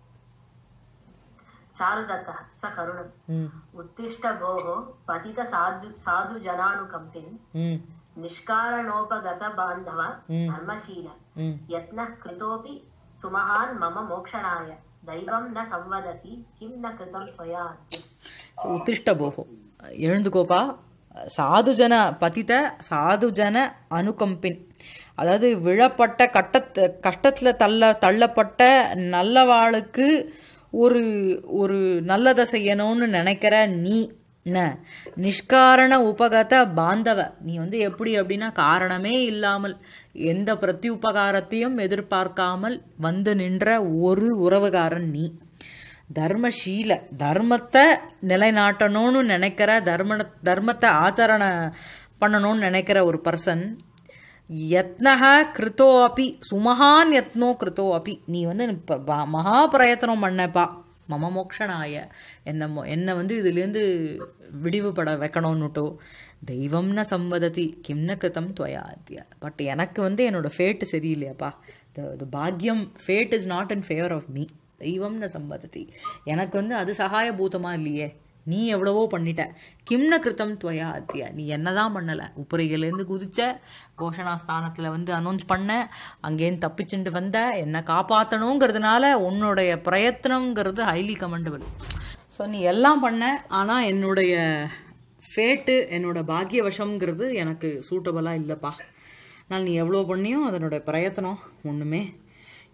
चारुदत्तः स करुणम् ம் उत्तिष्ठ भोः पतित साधु साधु जनानुकम्पिन् ம் निष्कारणोपगत बान्धव धर्मशील ம் यत्नः कृतोऽपि सुमहान् मम मोक्षणाय दैवं न संवदति किं न कृतं त्वया अद्य ஸோ உத்திஷ்ட போகும் எழுந்துக்கோப்பா சாதுஜன பதித சாதுஜன அனுகம்பின் அதாவது விழப்பட்ட கட்டத்து கஷ்டத்தில் தள்ள தள்ளப்பட்ட நல்லவாளுக்கு ஒரு ஒரு நல்லதை செய்யணும்னு நினைக்கிற நீ என்ன நிஷ்காரண உபகத பாந்தவ நீ வந்து எப்படி அப்படின்னா காரணமே இல்லாமல் எந்த பிரதி உபகாரத்தையும் எதிர்பார்க்காமல் வந்து நின்ற ஒரு உறவுகாரன் நீ தர்மசீல தர்மத்தை நிலைநாட்டணும்னு நினைக்கிற தர்ம தர்மத்தை ஆச்சரணை பண்ணணும்னு நினைக்கிற ஒரு பர்சன் யத்னக கிருத்தோ அப்பி சுமகான் யத்னோ கிருத்தோ அப்பி நீ வந்து இப்ப ப- மகா பிரயத்தனம் பண்ணப்பா மம மோக்ஷனாய என்ன மோ- என்னை வந்து இதுலேருந்து விடிவுபட வைக்கணும்னுட்டோ தெய்வம்ன சம்வததி கிம்ன கிருத்தம் துவயாத்திய பட் எனக்கு வந்து என்னோட ஃபேட்டு சரியில்லையாப்பா த பாக்யம் fate is not in favour of me தெய்வம்னு சம்பதத்தி எனக்கு வந்து அது சகாயபூதமா இல்லையே நீ எவ்வளவோ பண்ணிட்ட கிம்ன கிருத்தம் துவயா அத்திய நீ என்னதான் பண்ணல உப்பரிகள்லேருந்து குதிச்ச கோஷணாஸ்தானத்தில் வந்து அனௌன்ஸ் பண்ண அங்கேருந்து தப்பிச்சுட்டு வந்த என்னை காப்பாற்றணுங்கிறதுனால உன்னுடைய பிரயத்னங்கிறது ஹைலி கமெண்டபிள் ஸோ நீ எல்லாம் பண்ண ஆனால் என்னுடைய ஃபேட்டு என்னோட பாக்கியவசம்ங்கிறது எனக்கு சூட்டபுளாக இல்லைப்பா நான் நீ எவ்வளோ பண்ணியும் அதனோட பிரயத்தனம் ஒன்றுமே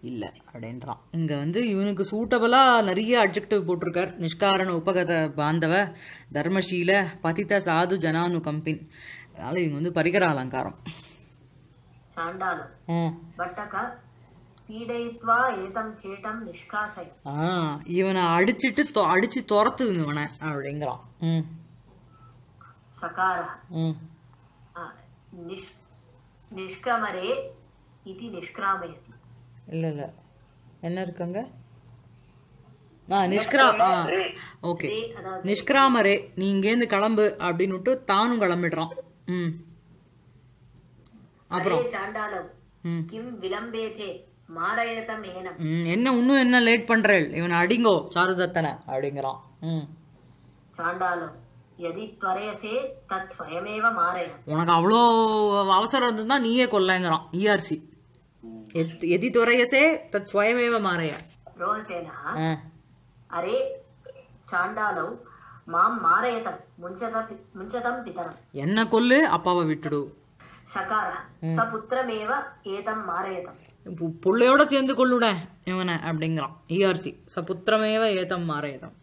இல்லை அப்படின்றான் இங்கே வந்து இவனுக்கு சூட்டபுளாக நிறைய அட்ஜெக்டிவ் போட்டிருக்கார் நிஷ்காரண உபகத பாந்தவ தர்மசீல பதித சாது ஜனானு கம்பின் அதனால இவங்க வந்து பரிகர அலங்காரம் चाण्डालं ம் भट्टक पीडयित्वा एतं चेटं निष्कासय ஆ இவனை அடிச்சிட்டு தொ- அடிச்சு துரத்துங்க இவனை அப்படிங்கிறான் ம் सकारः ம் आ, निष् निष्क्रमरे इति निष्क्रामयति இல்லை இல்லை என்ன இருக்காங்க ஆ நிஷ்கிரா ஆ ஓகே ரே அதாவது நிஷ்கிராமரே நீ இங்கேருந்து கிளம்பு அப்படின்னுட்டு தானும் கிளம்பிடுறான் ம் अरे चाण्डालौ ம் किं विलम्बेथे मारयतम् एनम् ம், என்ன இன்னும் என்ன லேட் பண்றேள் இவனை அடிங்கோ சாருதத்தனை அப்படிங்கிறான் ம் चाण्डालौ यदि त्वरयसे तत् स्वयमेव मारय உனக்கு அவ்வளோ அவசரம் இருந்ததுன்னா நீயே கொல்லைங்கிறான் இஆர்சி எதி துறையசே தத் ஸ்வயமேவ மாறைய रोहसेनः ஆ अरे चाण्डालौ मां मारयतं मुञ्चत मुञ्चतं पितरम् என்ன கொல்லு அப்பாவை விட்டுடு शकारः स पुत्रमेव एतं मारयतम् பு- புள்ளையோட சேர்ந்து கொள்ளுட இவனை அப்படிங்கிறான் இஆர்சி சபுத்திரமேவ ஏதம் மாறையதம்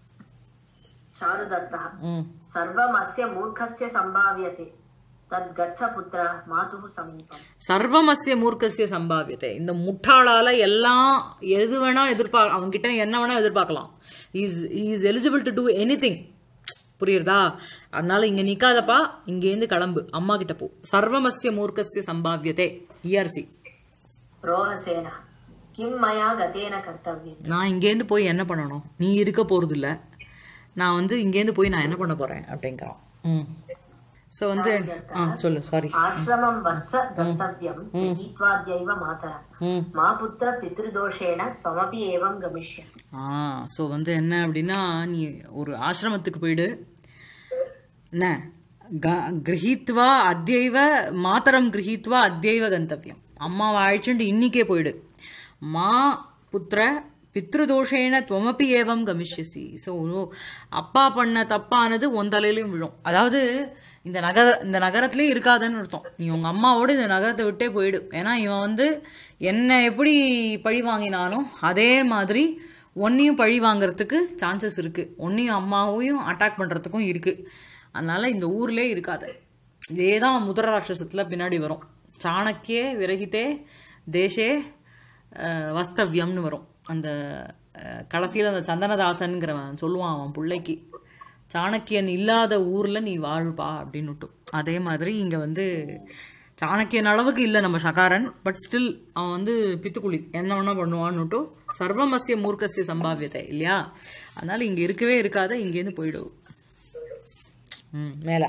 चारुदत्तः ம் सर्वम् अस्य मूर्खस्य सम्भाव्यते तद् गच्छ पुत्र मातुः समीपम् சர்வமஸ்ய மூர்க்கசிய சம்பாவியத்தை இந்த முட்டாளால எல்லாம் எது வேணா எதிர்பார்க்க அவங்க கிட்ட என்ன வேணா எதிர்பார்க்கலாம் is is eligible to do anything புரியுறதா அதனால இங்க நிக்காதப்பா இங்கேருந்து கிளம்பு அம்மா கிட்ட போ சர்வமஸ்ய மூர்க்கசிய சம்பாவியத்தை இஆர்சி रोहसेनः किं मया गतेन कर्तव्यम् நான் இங்கேருந்து போய் என்ன பண்ணணும் நீ இருக்க போறது இல்ல நான் வந்து இங்கேருந்து போய் நான் என்ன பண்ண போறேன் அப்படிங்கிறான் ம் ஸோ வந்து ஆ சொல்லு சாரி आश्रमं वत्स गन्तव्यम् गृहीत्वाद्यैव मातरम् ம் मा पुत्र पितृदोषेण त्वमपि एवं गमिष्यसि ஆ ஸோ வந்து என்ன அப்படின்னா நீ ஒரு ஆசிரமத்துக்கு போயிடு என்ன க- கிரகித்வா அத்தியைவ மாத்தரம் கிரகித்வா அத்தியைவ கந்தவியம் அம்மாவை அழைச்சுட்டு இன்னிக்கே போயிடு மா புத்திர பித்ருதோஷேன துவமப்பி ஏவம் கமிஷ்யசி ஸோ அப்பா பண்ண தப்பானது உன் தலையிலையும் விழும் அதாவது இந்த நகர இந்த நகரத்திலே இருக்காதுன்னு அர்த்தம் நீ உங்க அம்மாவோட இந்த நகரத்தை விட்டே போயிடு ஏன்னா இவன் வந்து என்னை எப்படி பழி வாங்கினானோ அதே மாதிரி உன்னையும் பழி வாங்குறதுக்கு சான்சஸ் இருக்கு உன்னையும் அம்மாவையும் அட்டாக் பண்றதுக்கும் இருக்கு அதனால இந்த ஊர்லயே இருக்காது இதே தான் முதர ராட்சசத்துல பின்னாடி வரும் சாணக்கியே விரகித்தே தேசே அஹ், வஸ்தவ்யம்னு வரும் அந்த அஹ், கடைசியில அந்த சந்தனதாசன்கிறவன் சொல்லுவான் அவன் பிள்ளைக்கு சாணக்கியன் இல்லாத ஊர்ல நீ வாழ்ப்பா அப்படின்னுட்டு அதே மாதிரி இங்க வந்து சாணக்கியன் அளவுக்கு இல்லை நம்ம சகாரன் பட் ஸ்டில் அவன் வந்து பித்துக்குழி என்ன வேணா பண்ணுவான்னுட்டு சர்வமசிய மூர்க்கசிய சம்பாவியத்தை இல்லையா அதனால இங்க இருக்கவே இருக்காத இங்கேருந்து போயிடு ம் மேல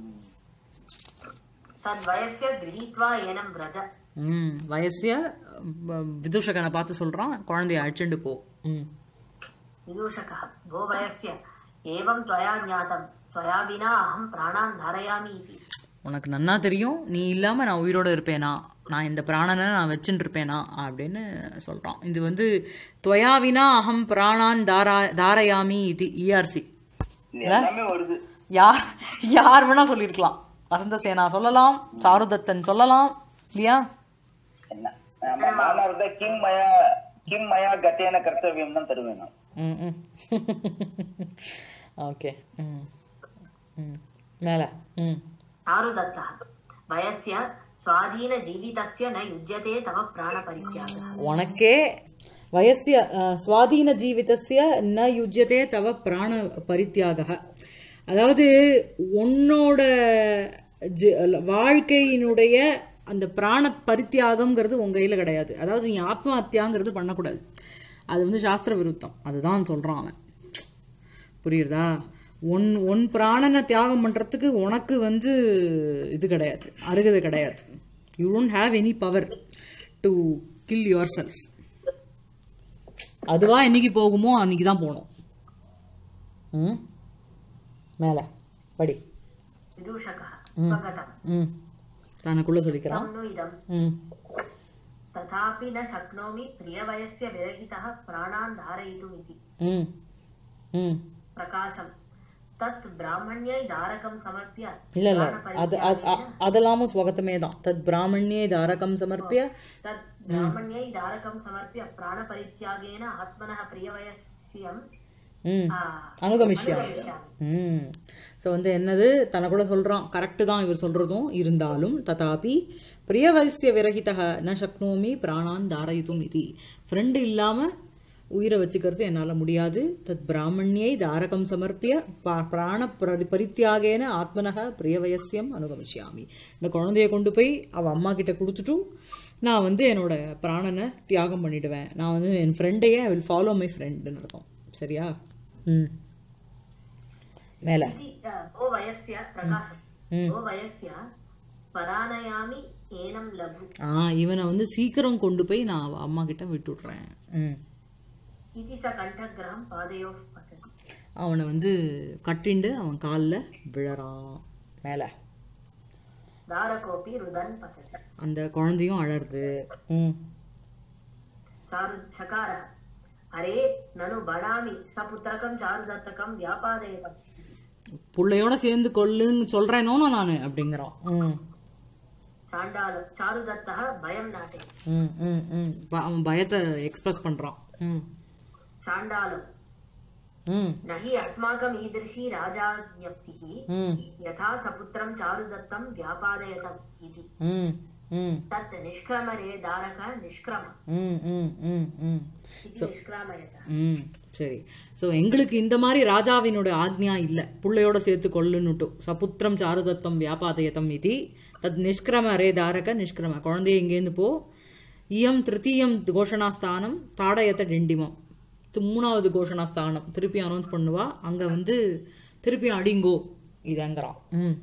तद्वयस्य गृहीत्वा एनं व्रज ம் வயசிய வ- விதூஷகனை பார்த்து சொல்றான் குழந்தைய அழைச்சிட்டு போ ம் विदूषकः भो वयस्य एवं त्वया ज्ञातं त्वया विना अहं प्राणान् धारयामि इति உனக்கு நன்னா தெரியும் நீ இல்லாம நான் உயிரோட இருப்பேனா நான் இந்த பிராணனை நான் வச்சுட்டு இருப்பேனா அப்படின்னு சொல்றான் இது வந்து துவயாவினா அகம் பிராணான் தாரா தாரயாமி இது இஆர்சி இது எல்லாமே வருது யார் யார் வேணா சொல்லியிருக்கலாம் வசந்த சேனா சொல்லலாம் சாருதத்தன் சொல்லலாம் இல்லையா என்ன நம்ம நானா இருந்தா கிம் மயா கிம் மயா கத்தேன கர்த்தவியம் தான் தருவேன் நான் ம் ம் ஓகே ம் ம் மேலே ம் चारुदत्तः वयस्य स्वाधीनजीवितस्य न युज्यते तव प्राणपरित्यागः உனக்கே வயசிய அஹ், சுவாதீன ஜீவிதஸ்ய ந யுஜ்யதே தவ பிராண பரித்தியாக அதாவது உன்னோட ஜி- வாழ்க்கையினுடைய அந்த பிராண பரித்தியாகம்ங்கிறது உன் கையில் கிடையாது அதாவது நீ ஆத்மஹத்தியாங்கிறது பண்ணக்கூடாது அது வந்து சாஸ்திர விருத்தம் அதுதான் சொல்கிறான் அவன் புரியுறதா உன் உன் பிராணனை தியாகம் பண்ணுறதுக்கு உனக்கு வந்து இது கிடையாது அருகதை கிடையாது you don't have any power to kill yourself அதுவா என்னைக்கு போகுமோ அன்னைக்கு தான் போகணும் ம் மேலே படி विदूषकः स्वगतम् ம் தனக்குள்ளே சொல்லிக்கிறான் तं नु इदम् ம் तथापि न शक्नोमि प्रियवयस्य विरहितः प्राणान् धारयितुमिति ம் ம் प्रकाशम् तत् ब्राह्मण्यै दारकं समर्प्य இல்ல இல்ல அது அது- அ- அதெல்லாமும் ஸ்வகத்தமே தான் தத் பிராமணியே தாரகம் சமர்ப்பிய तत् ब्राह्मण्यै दारकं समर्प्य प्राणपरित्यागेन आत्मनः प्रियवयस्यं ம் आ, அனுகமிஷ்யா अनुगमिष्यामि ம் ஸோ வந்து என்னது தனக்குள்ள சொல்கிறான் கரெக்டு தான் இவர் சொல்கிறதும் இருந்தாலும் ததாபி பிரியவசிய விரகிதக ந சக்னோமி பிராணான் தாரயித்தும் இது ஃப்ரெண்டு இல்லாமல் உயிரை வச்சுக்கிறது என்னால் முடியாது தத் பிராமணியை தாரகம் சமர்ப்பிய பா- பிராண பரி பரித்தியாகேன ஆத்மனக பிரியவயசியம் அனுகமிஷ்யாமி இந்த குழந்தைய கொண்டு போய் அவள் அம்மா கிட்ட கொடுத்துட்டும் நான் வந்து என்னோட பிராணனை தியாகம் பண்ணிடுவேன் நான் வந்து என் ஃப்ரெண்டையே ஐ வில் ஃபாலோ மை ஃப்ரெண்டுன்னு அர்த்தம் சரியா ம் மேலே इति अ, ओ वयस्य प्रकाशम् ओ वयस्य परानयामि एनं लघु ஆ இவனை வந்து சீக்கிரம் கொண்டு போய் நான் அவ அம்மா கிட்ட விட்டுடுறேன் ம் इति स कण्ठग्रहं पादयोः पतति அவனை வந்து கட்டிண்டு அவன் காலில் விழறான் மேலே दारकोऽपि रुदन् पतति அந்த குழந்தையும் அழறது ம் चारु चकारः अरे ननु बडामि सपुत्रकं चारुदत्तकं व्यापादयतम् பிள்ளையோட சேர்ந்து கொல்லுன்னு சொல்கிறேனோன்னு நான் அப்படிங்கிறான் ம் चाण्डाल चारुदत्तः भयं नाटयति ம் ம் ம் ப- அவன் பயத்தை எக்ஸ்பிரஸ் பண்ணுறான் ம் चाण्डालं ம் न हि अस्माकम् ईदृशी राजाज्ञप्तिः ம் यथा सपुत्रं चारुदत्तं व्यापादयतम् इति ம் ம் तत् निष्क्रमरे दारक निष्क्रम ம் ம் ம் ம் इति निष्क्रामयत ம் சரி ஸோ எங்களுக்கு இந்த மாதிரி ராஜாவினோட ஆக்ஞா இல்லை புள்ளையோட சேர்த்து கொல்லுன்னுட்டு சபுத்திரம் சாருதத்தம் வியாபாதயத்தம் இது தத் நிஷ்கிரம அரே தாரக நிஷ்கிரம குழந்தைய இங்கேருந்து போ இயம் திருத்தீயம் கோஷணாஸ்தானம் தாடயத்த டிண்டிமம் து- மூணாவது கோஷணாஸ்தானம் திருப்பி அனௌன்ஸ் பண்ணுவா அங்கே வந்து திருப்பி அடிங்கோ இதங்கிறான் ம்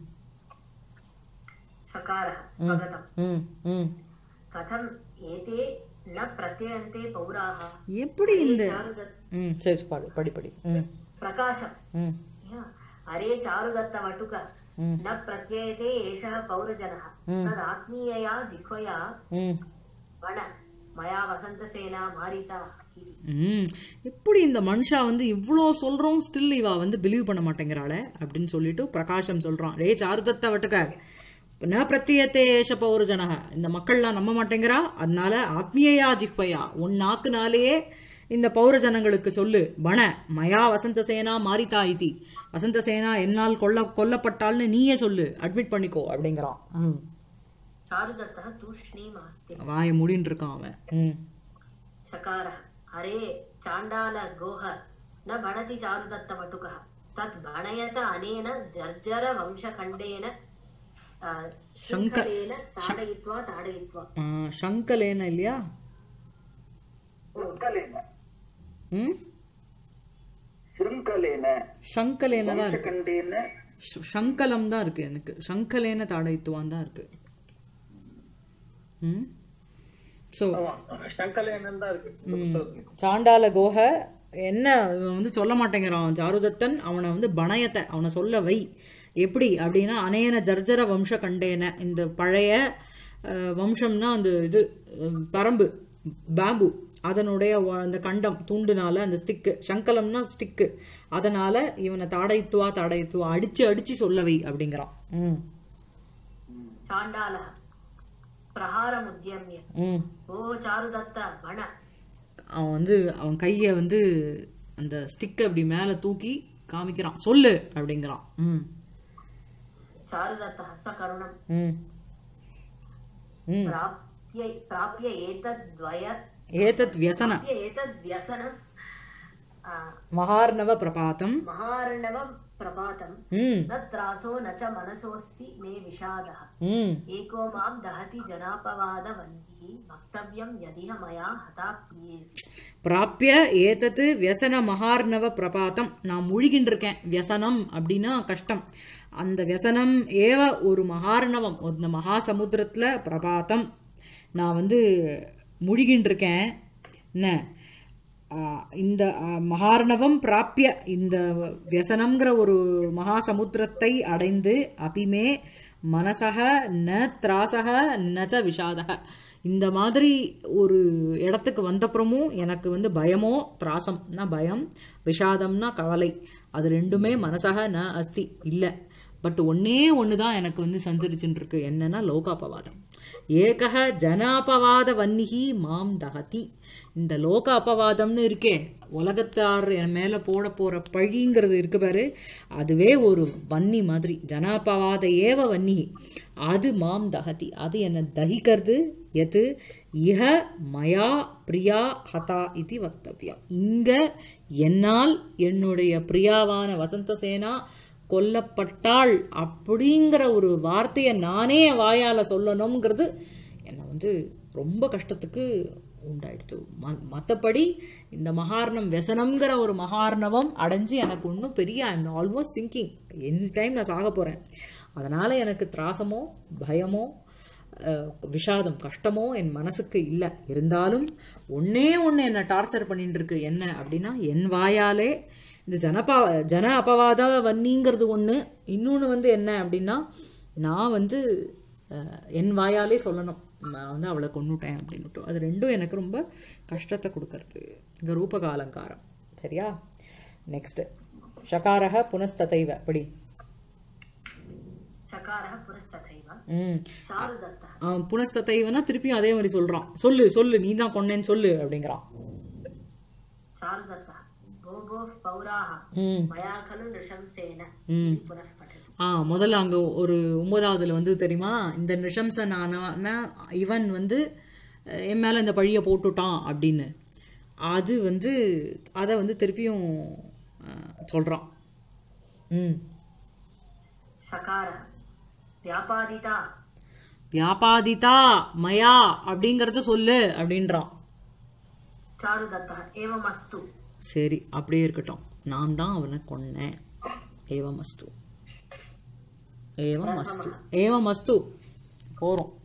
सकारः स्वगतम् ம் ம் कथम् एते न प्रत्ययन्ते पौराः எப்படி இந்த चारुदत्त ம் சரி படி படி படி ம் प्रकाशम् ம் या, अरे चारुदत्तवटुक न प्रत्ययते एषः पौरजनः तदात्मीयया जिह्वया ம் वण मया वसन्तसेना मारिता इति ம் எப்படி இந்த மனுஷா வந்து இவ்வளோ சொல்கிறோம் ஸ்டில் இவா வந்து பிலீவ் பண்ண மாட்டேங்கிறாளே அப்படின்னு சொல்லிட்டு பிரகாஷம் சொல்கிறான் ரே சாருதத்த வட்டுக்க ந பிரத்தியத்தே ஏஷ பௌரஜனக இந்த மக்கள்லாம் நம்ப மாட்டேங்கிறா அதனால ஆத்மீயா ஜிஹ்வயா உன் நாக்குனாலேயே இந்த பௌரஜனங்களுக்கு சொல்லு வன மயா வசந்த சேனா மாரிதா இதி வசந்த சேனா என்னால் கொல்ல கொல்லப்பட்டால்னு நீயே சொல்லு அட்மிட் பண்ணிக்கோ அப்படிங்கிறான் ம் चारुदत्तः तूष्णीमास्ति வாயை மூடின்னு இருக்கான் அவன் ம் सकारः अरे चाण्डाल गोह न भणति चारुदत्तवटुकः तत् भणयत अनेन जर्जरवंशखण्डेन अ, शङ्करेण ताडयित्वा ताडयित्वा ஆ, சங்கலேன இல்லையா ಶೃಂಖಲೇನ ம் ಶೃಂಖಲೇನ சங்கலேன தான் இருக்கு ಕಂಡೇನ ஷ- சங்கலம் தான் இருக்கு எனக்கு சங்கலேன தாடைத்துவான் தான் இருக்கு ம் ஸோ ಶಂಕಲೇನಂದ சாண்டால கோஹ என்ன இவன் வந்து சொல்ல மாட்டேங்கிறான் சாருதத்தன் அவனை வந்து பணயத்தை அவனை சொல்ல வை எப்படி அப்படின்னா அனேன ஜர்ஜர வம்ச கண்டேன இந்த பழைய அஹ், வம்சம்னா அந்த இது அஹ், பரம்பு பேம்பு அதனுடைய வ- அந்த கண்டம் தூண்டுனால அந்த ஸ்டிக்கு சங்கலம்னா ஸ்டிக்கு அதனால இவனை தாடைத்துவா தாடைத்துவா அடிச்சு அடிச்சு சொல்ல வை அப்படிங்கிறான் ம் चाण्डालः प्रहारमुद्यम्य ம் ओ चारुदत्त भण அவன் வந்து அவன் கையை வந்து அந்த ஸ்டிக்கை அப்படி மேலே தூக்கி காமிக்கிறான் சொல்லு அப்படிங்கிறான் ம் चारुदत्तः सकरुणम् ம் ம் प्राप्य प्राप्य एतद्वय ஏதத் வியசன प्राप्य एतद्व्यसनं आ, மகார்ணவ பிரபாதம் महार्णवं प्रपातं ம் न त्रासो न च मनसोऽस्ति मे विषादः ம் एको मां दहति जनापवादवन्तिः वक्तव्यं यदिह मया हता प्रियेति பிராப்பிய ஏதத்து வியசன மகார்ணவ பிரபாதம் நான் முழுகின்னு இருக்கேன் வியசனம் அப்படின்னா கஷ்டம் அந்த வியசனம் ஏவ ஒரு மகார்ணவம் இந்த மகா சமுத்திரத்துல பிரபாதம் நான் வந்து முழுகின்னு இருக்கேன் என்ன ஆ, இந்த ஆ, மகார்ணவம் பிராப்பிய இந்த வியசனம்ங்கிற ஒரு மகா சமுத்திரத்தை அடைந்து அபிமே மனசக ந திராசக நச்ச விஷாதக இந்த மாதிரி ஒரு இடத்துக்கு வந்தப்புறமும் எனக்கு வந்து பயமோ திராசம்னா பயம் விஷாதம்னா கவலை அது ரெண்டுமே மனசக ந அஸ்தி இல்லை பட் ஒன்னே ஒன்று தான் எனக்கு வந்து சஞ்சரிச்சுட்டு இருக்கு என்னன்னா லோகாபவாதம் ஏகக ஜனாபவாத வன்னிகி மாம் தகதி இந்த லோக அபவாதம்னு இருக்கே உலகத்தார் என் மேலே போட போகிற பழிங்கிறது இருக்கு பாரு அதுவே ஒரு வன்னி மாதிரி ஜனாபவாத ஏவ வன்னி அது மாம் தகதி அது என்னை தகிக்கிறது எது இஹ மயா பிரியா ஹதா இது வக்தவ்யா இங்கே என்னால் என்னுடைய பிரியாவான வசந்தசேனா கொல்லப்பட்டாள் அப்படிங்கிற ஒரு வார்த்தையை நானே வாயால் சொல்லணுங்கிறது என்னை வந்து ரொம்ப கஷ்டத்துக்கு உண்டாயிடுச்சு ம மற்றபடி இந்த மகார்ணம் व्यसனம்ங்கிற ஒரு மகார்ணவம் அடைஞ்சு எனக்கு ஒன்றும் பெரிய I'm almost sinking any time நான் சாக போகிறேன் அதனால் எனக்கு திராசமோ பயமோ அஹ், விஷாதம் கஷ்டமோ என் மனசுக்கு இல்லை இருந்தாலும் ஒண்ணே ஒன்று என்னை டார்ச்சர் பண்ணிட்டு இருக்கு என்ன அப்படின்னா என் வாயாலே இந்த ஜனபா ஜன அபவாத வன்னிங்கிறது ஒன்று இன்னொன்று வந்து என்ன அப்படின்னா நான் வந்து அஹ், என் வாயாலே சொல்லணும் நான் வந்து அவளை கொன்னுட்டேன் அப்படின்னுட்டு அது ரெண்டும் எனக்கு ரொம்ப கஷ்டத்தை கொடுக்கறது இங்கே ரூபகாலங்காரம் சரியா நெக்ஸ்ட் ஷகாரக புனஸ்ததைவ படி चकारः पुरस्तथैव ம் चारुदत्तः அவன் புனஸ்ததைவனா திருப்பியும் அதே மாதிரி சொல்றான் சொல்லு சொல்லு நீ தான் கொன்னேன்னு சொல்லு அப்படிங்கிறான் चारुदत्तः भो भोः पौराः ம் मया खलु नृशंसेन ம் पुनः पठति ஆ முதல்ல அங்கே ஒரு ஒன்பதாவதுல வந்து தெரியுமா இந்த நிஷம்சனான இவன் வந்து அஹ், என் மேலே இந்த பழியை போட்டுட்டான் அப்படின்னு அது வந்து அதை வந்து திருப்பியும் அஹ், சொல்றான் ம் शकारः व्यापादिता வியாபாதிதா மயா அப்படிங்கறத சொல்லு அப்படின்றான் चारुदत्तः एवमस्तु சரி அப்படியே இருக்கட்டும் நான் தான் அவனை கொன்னேன் ஏவமஸ்து ஏவமஸ்து ஏவமஸ்து போறோம்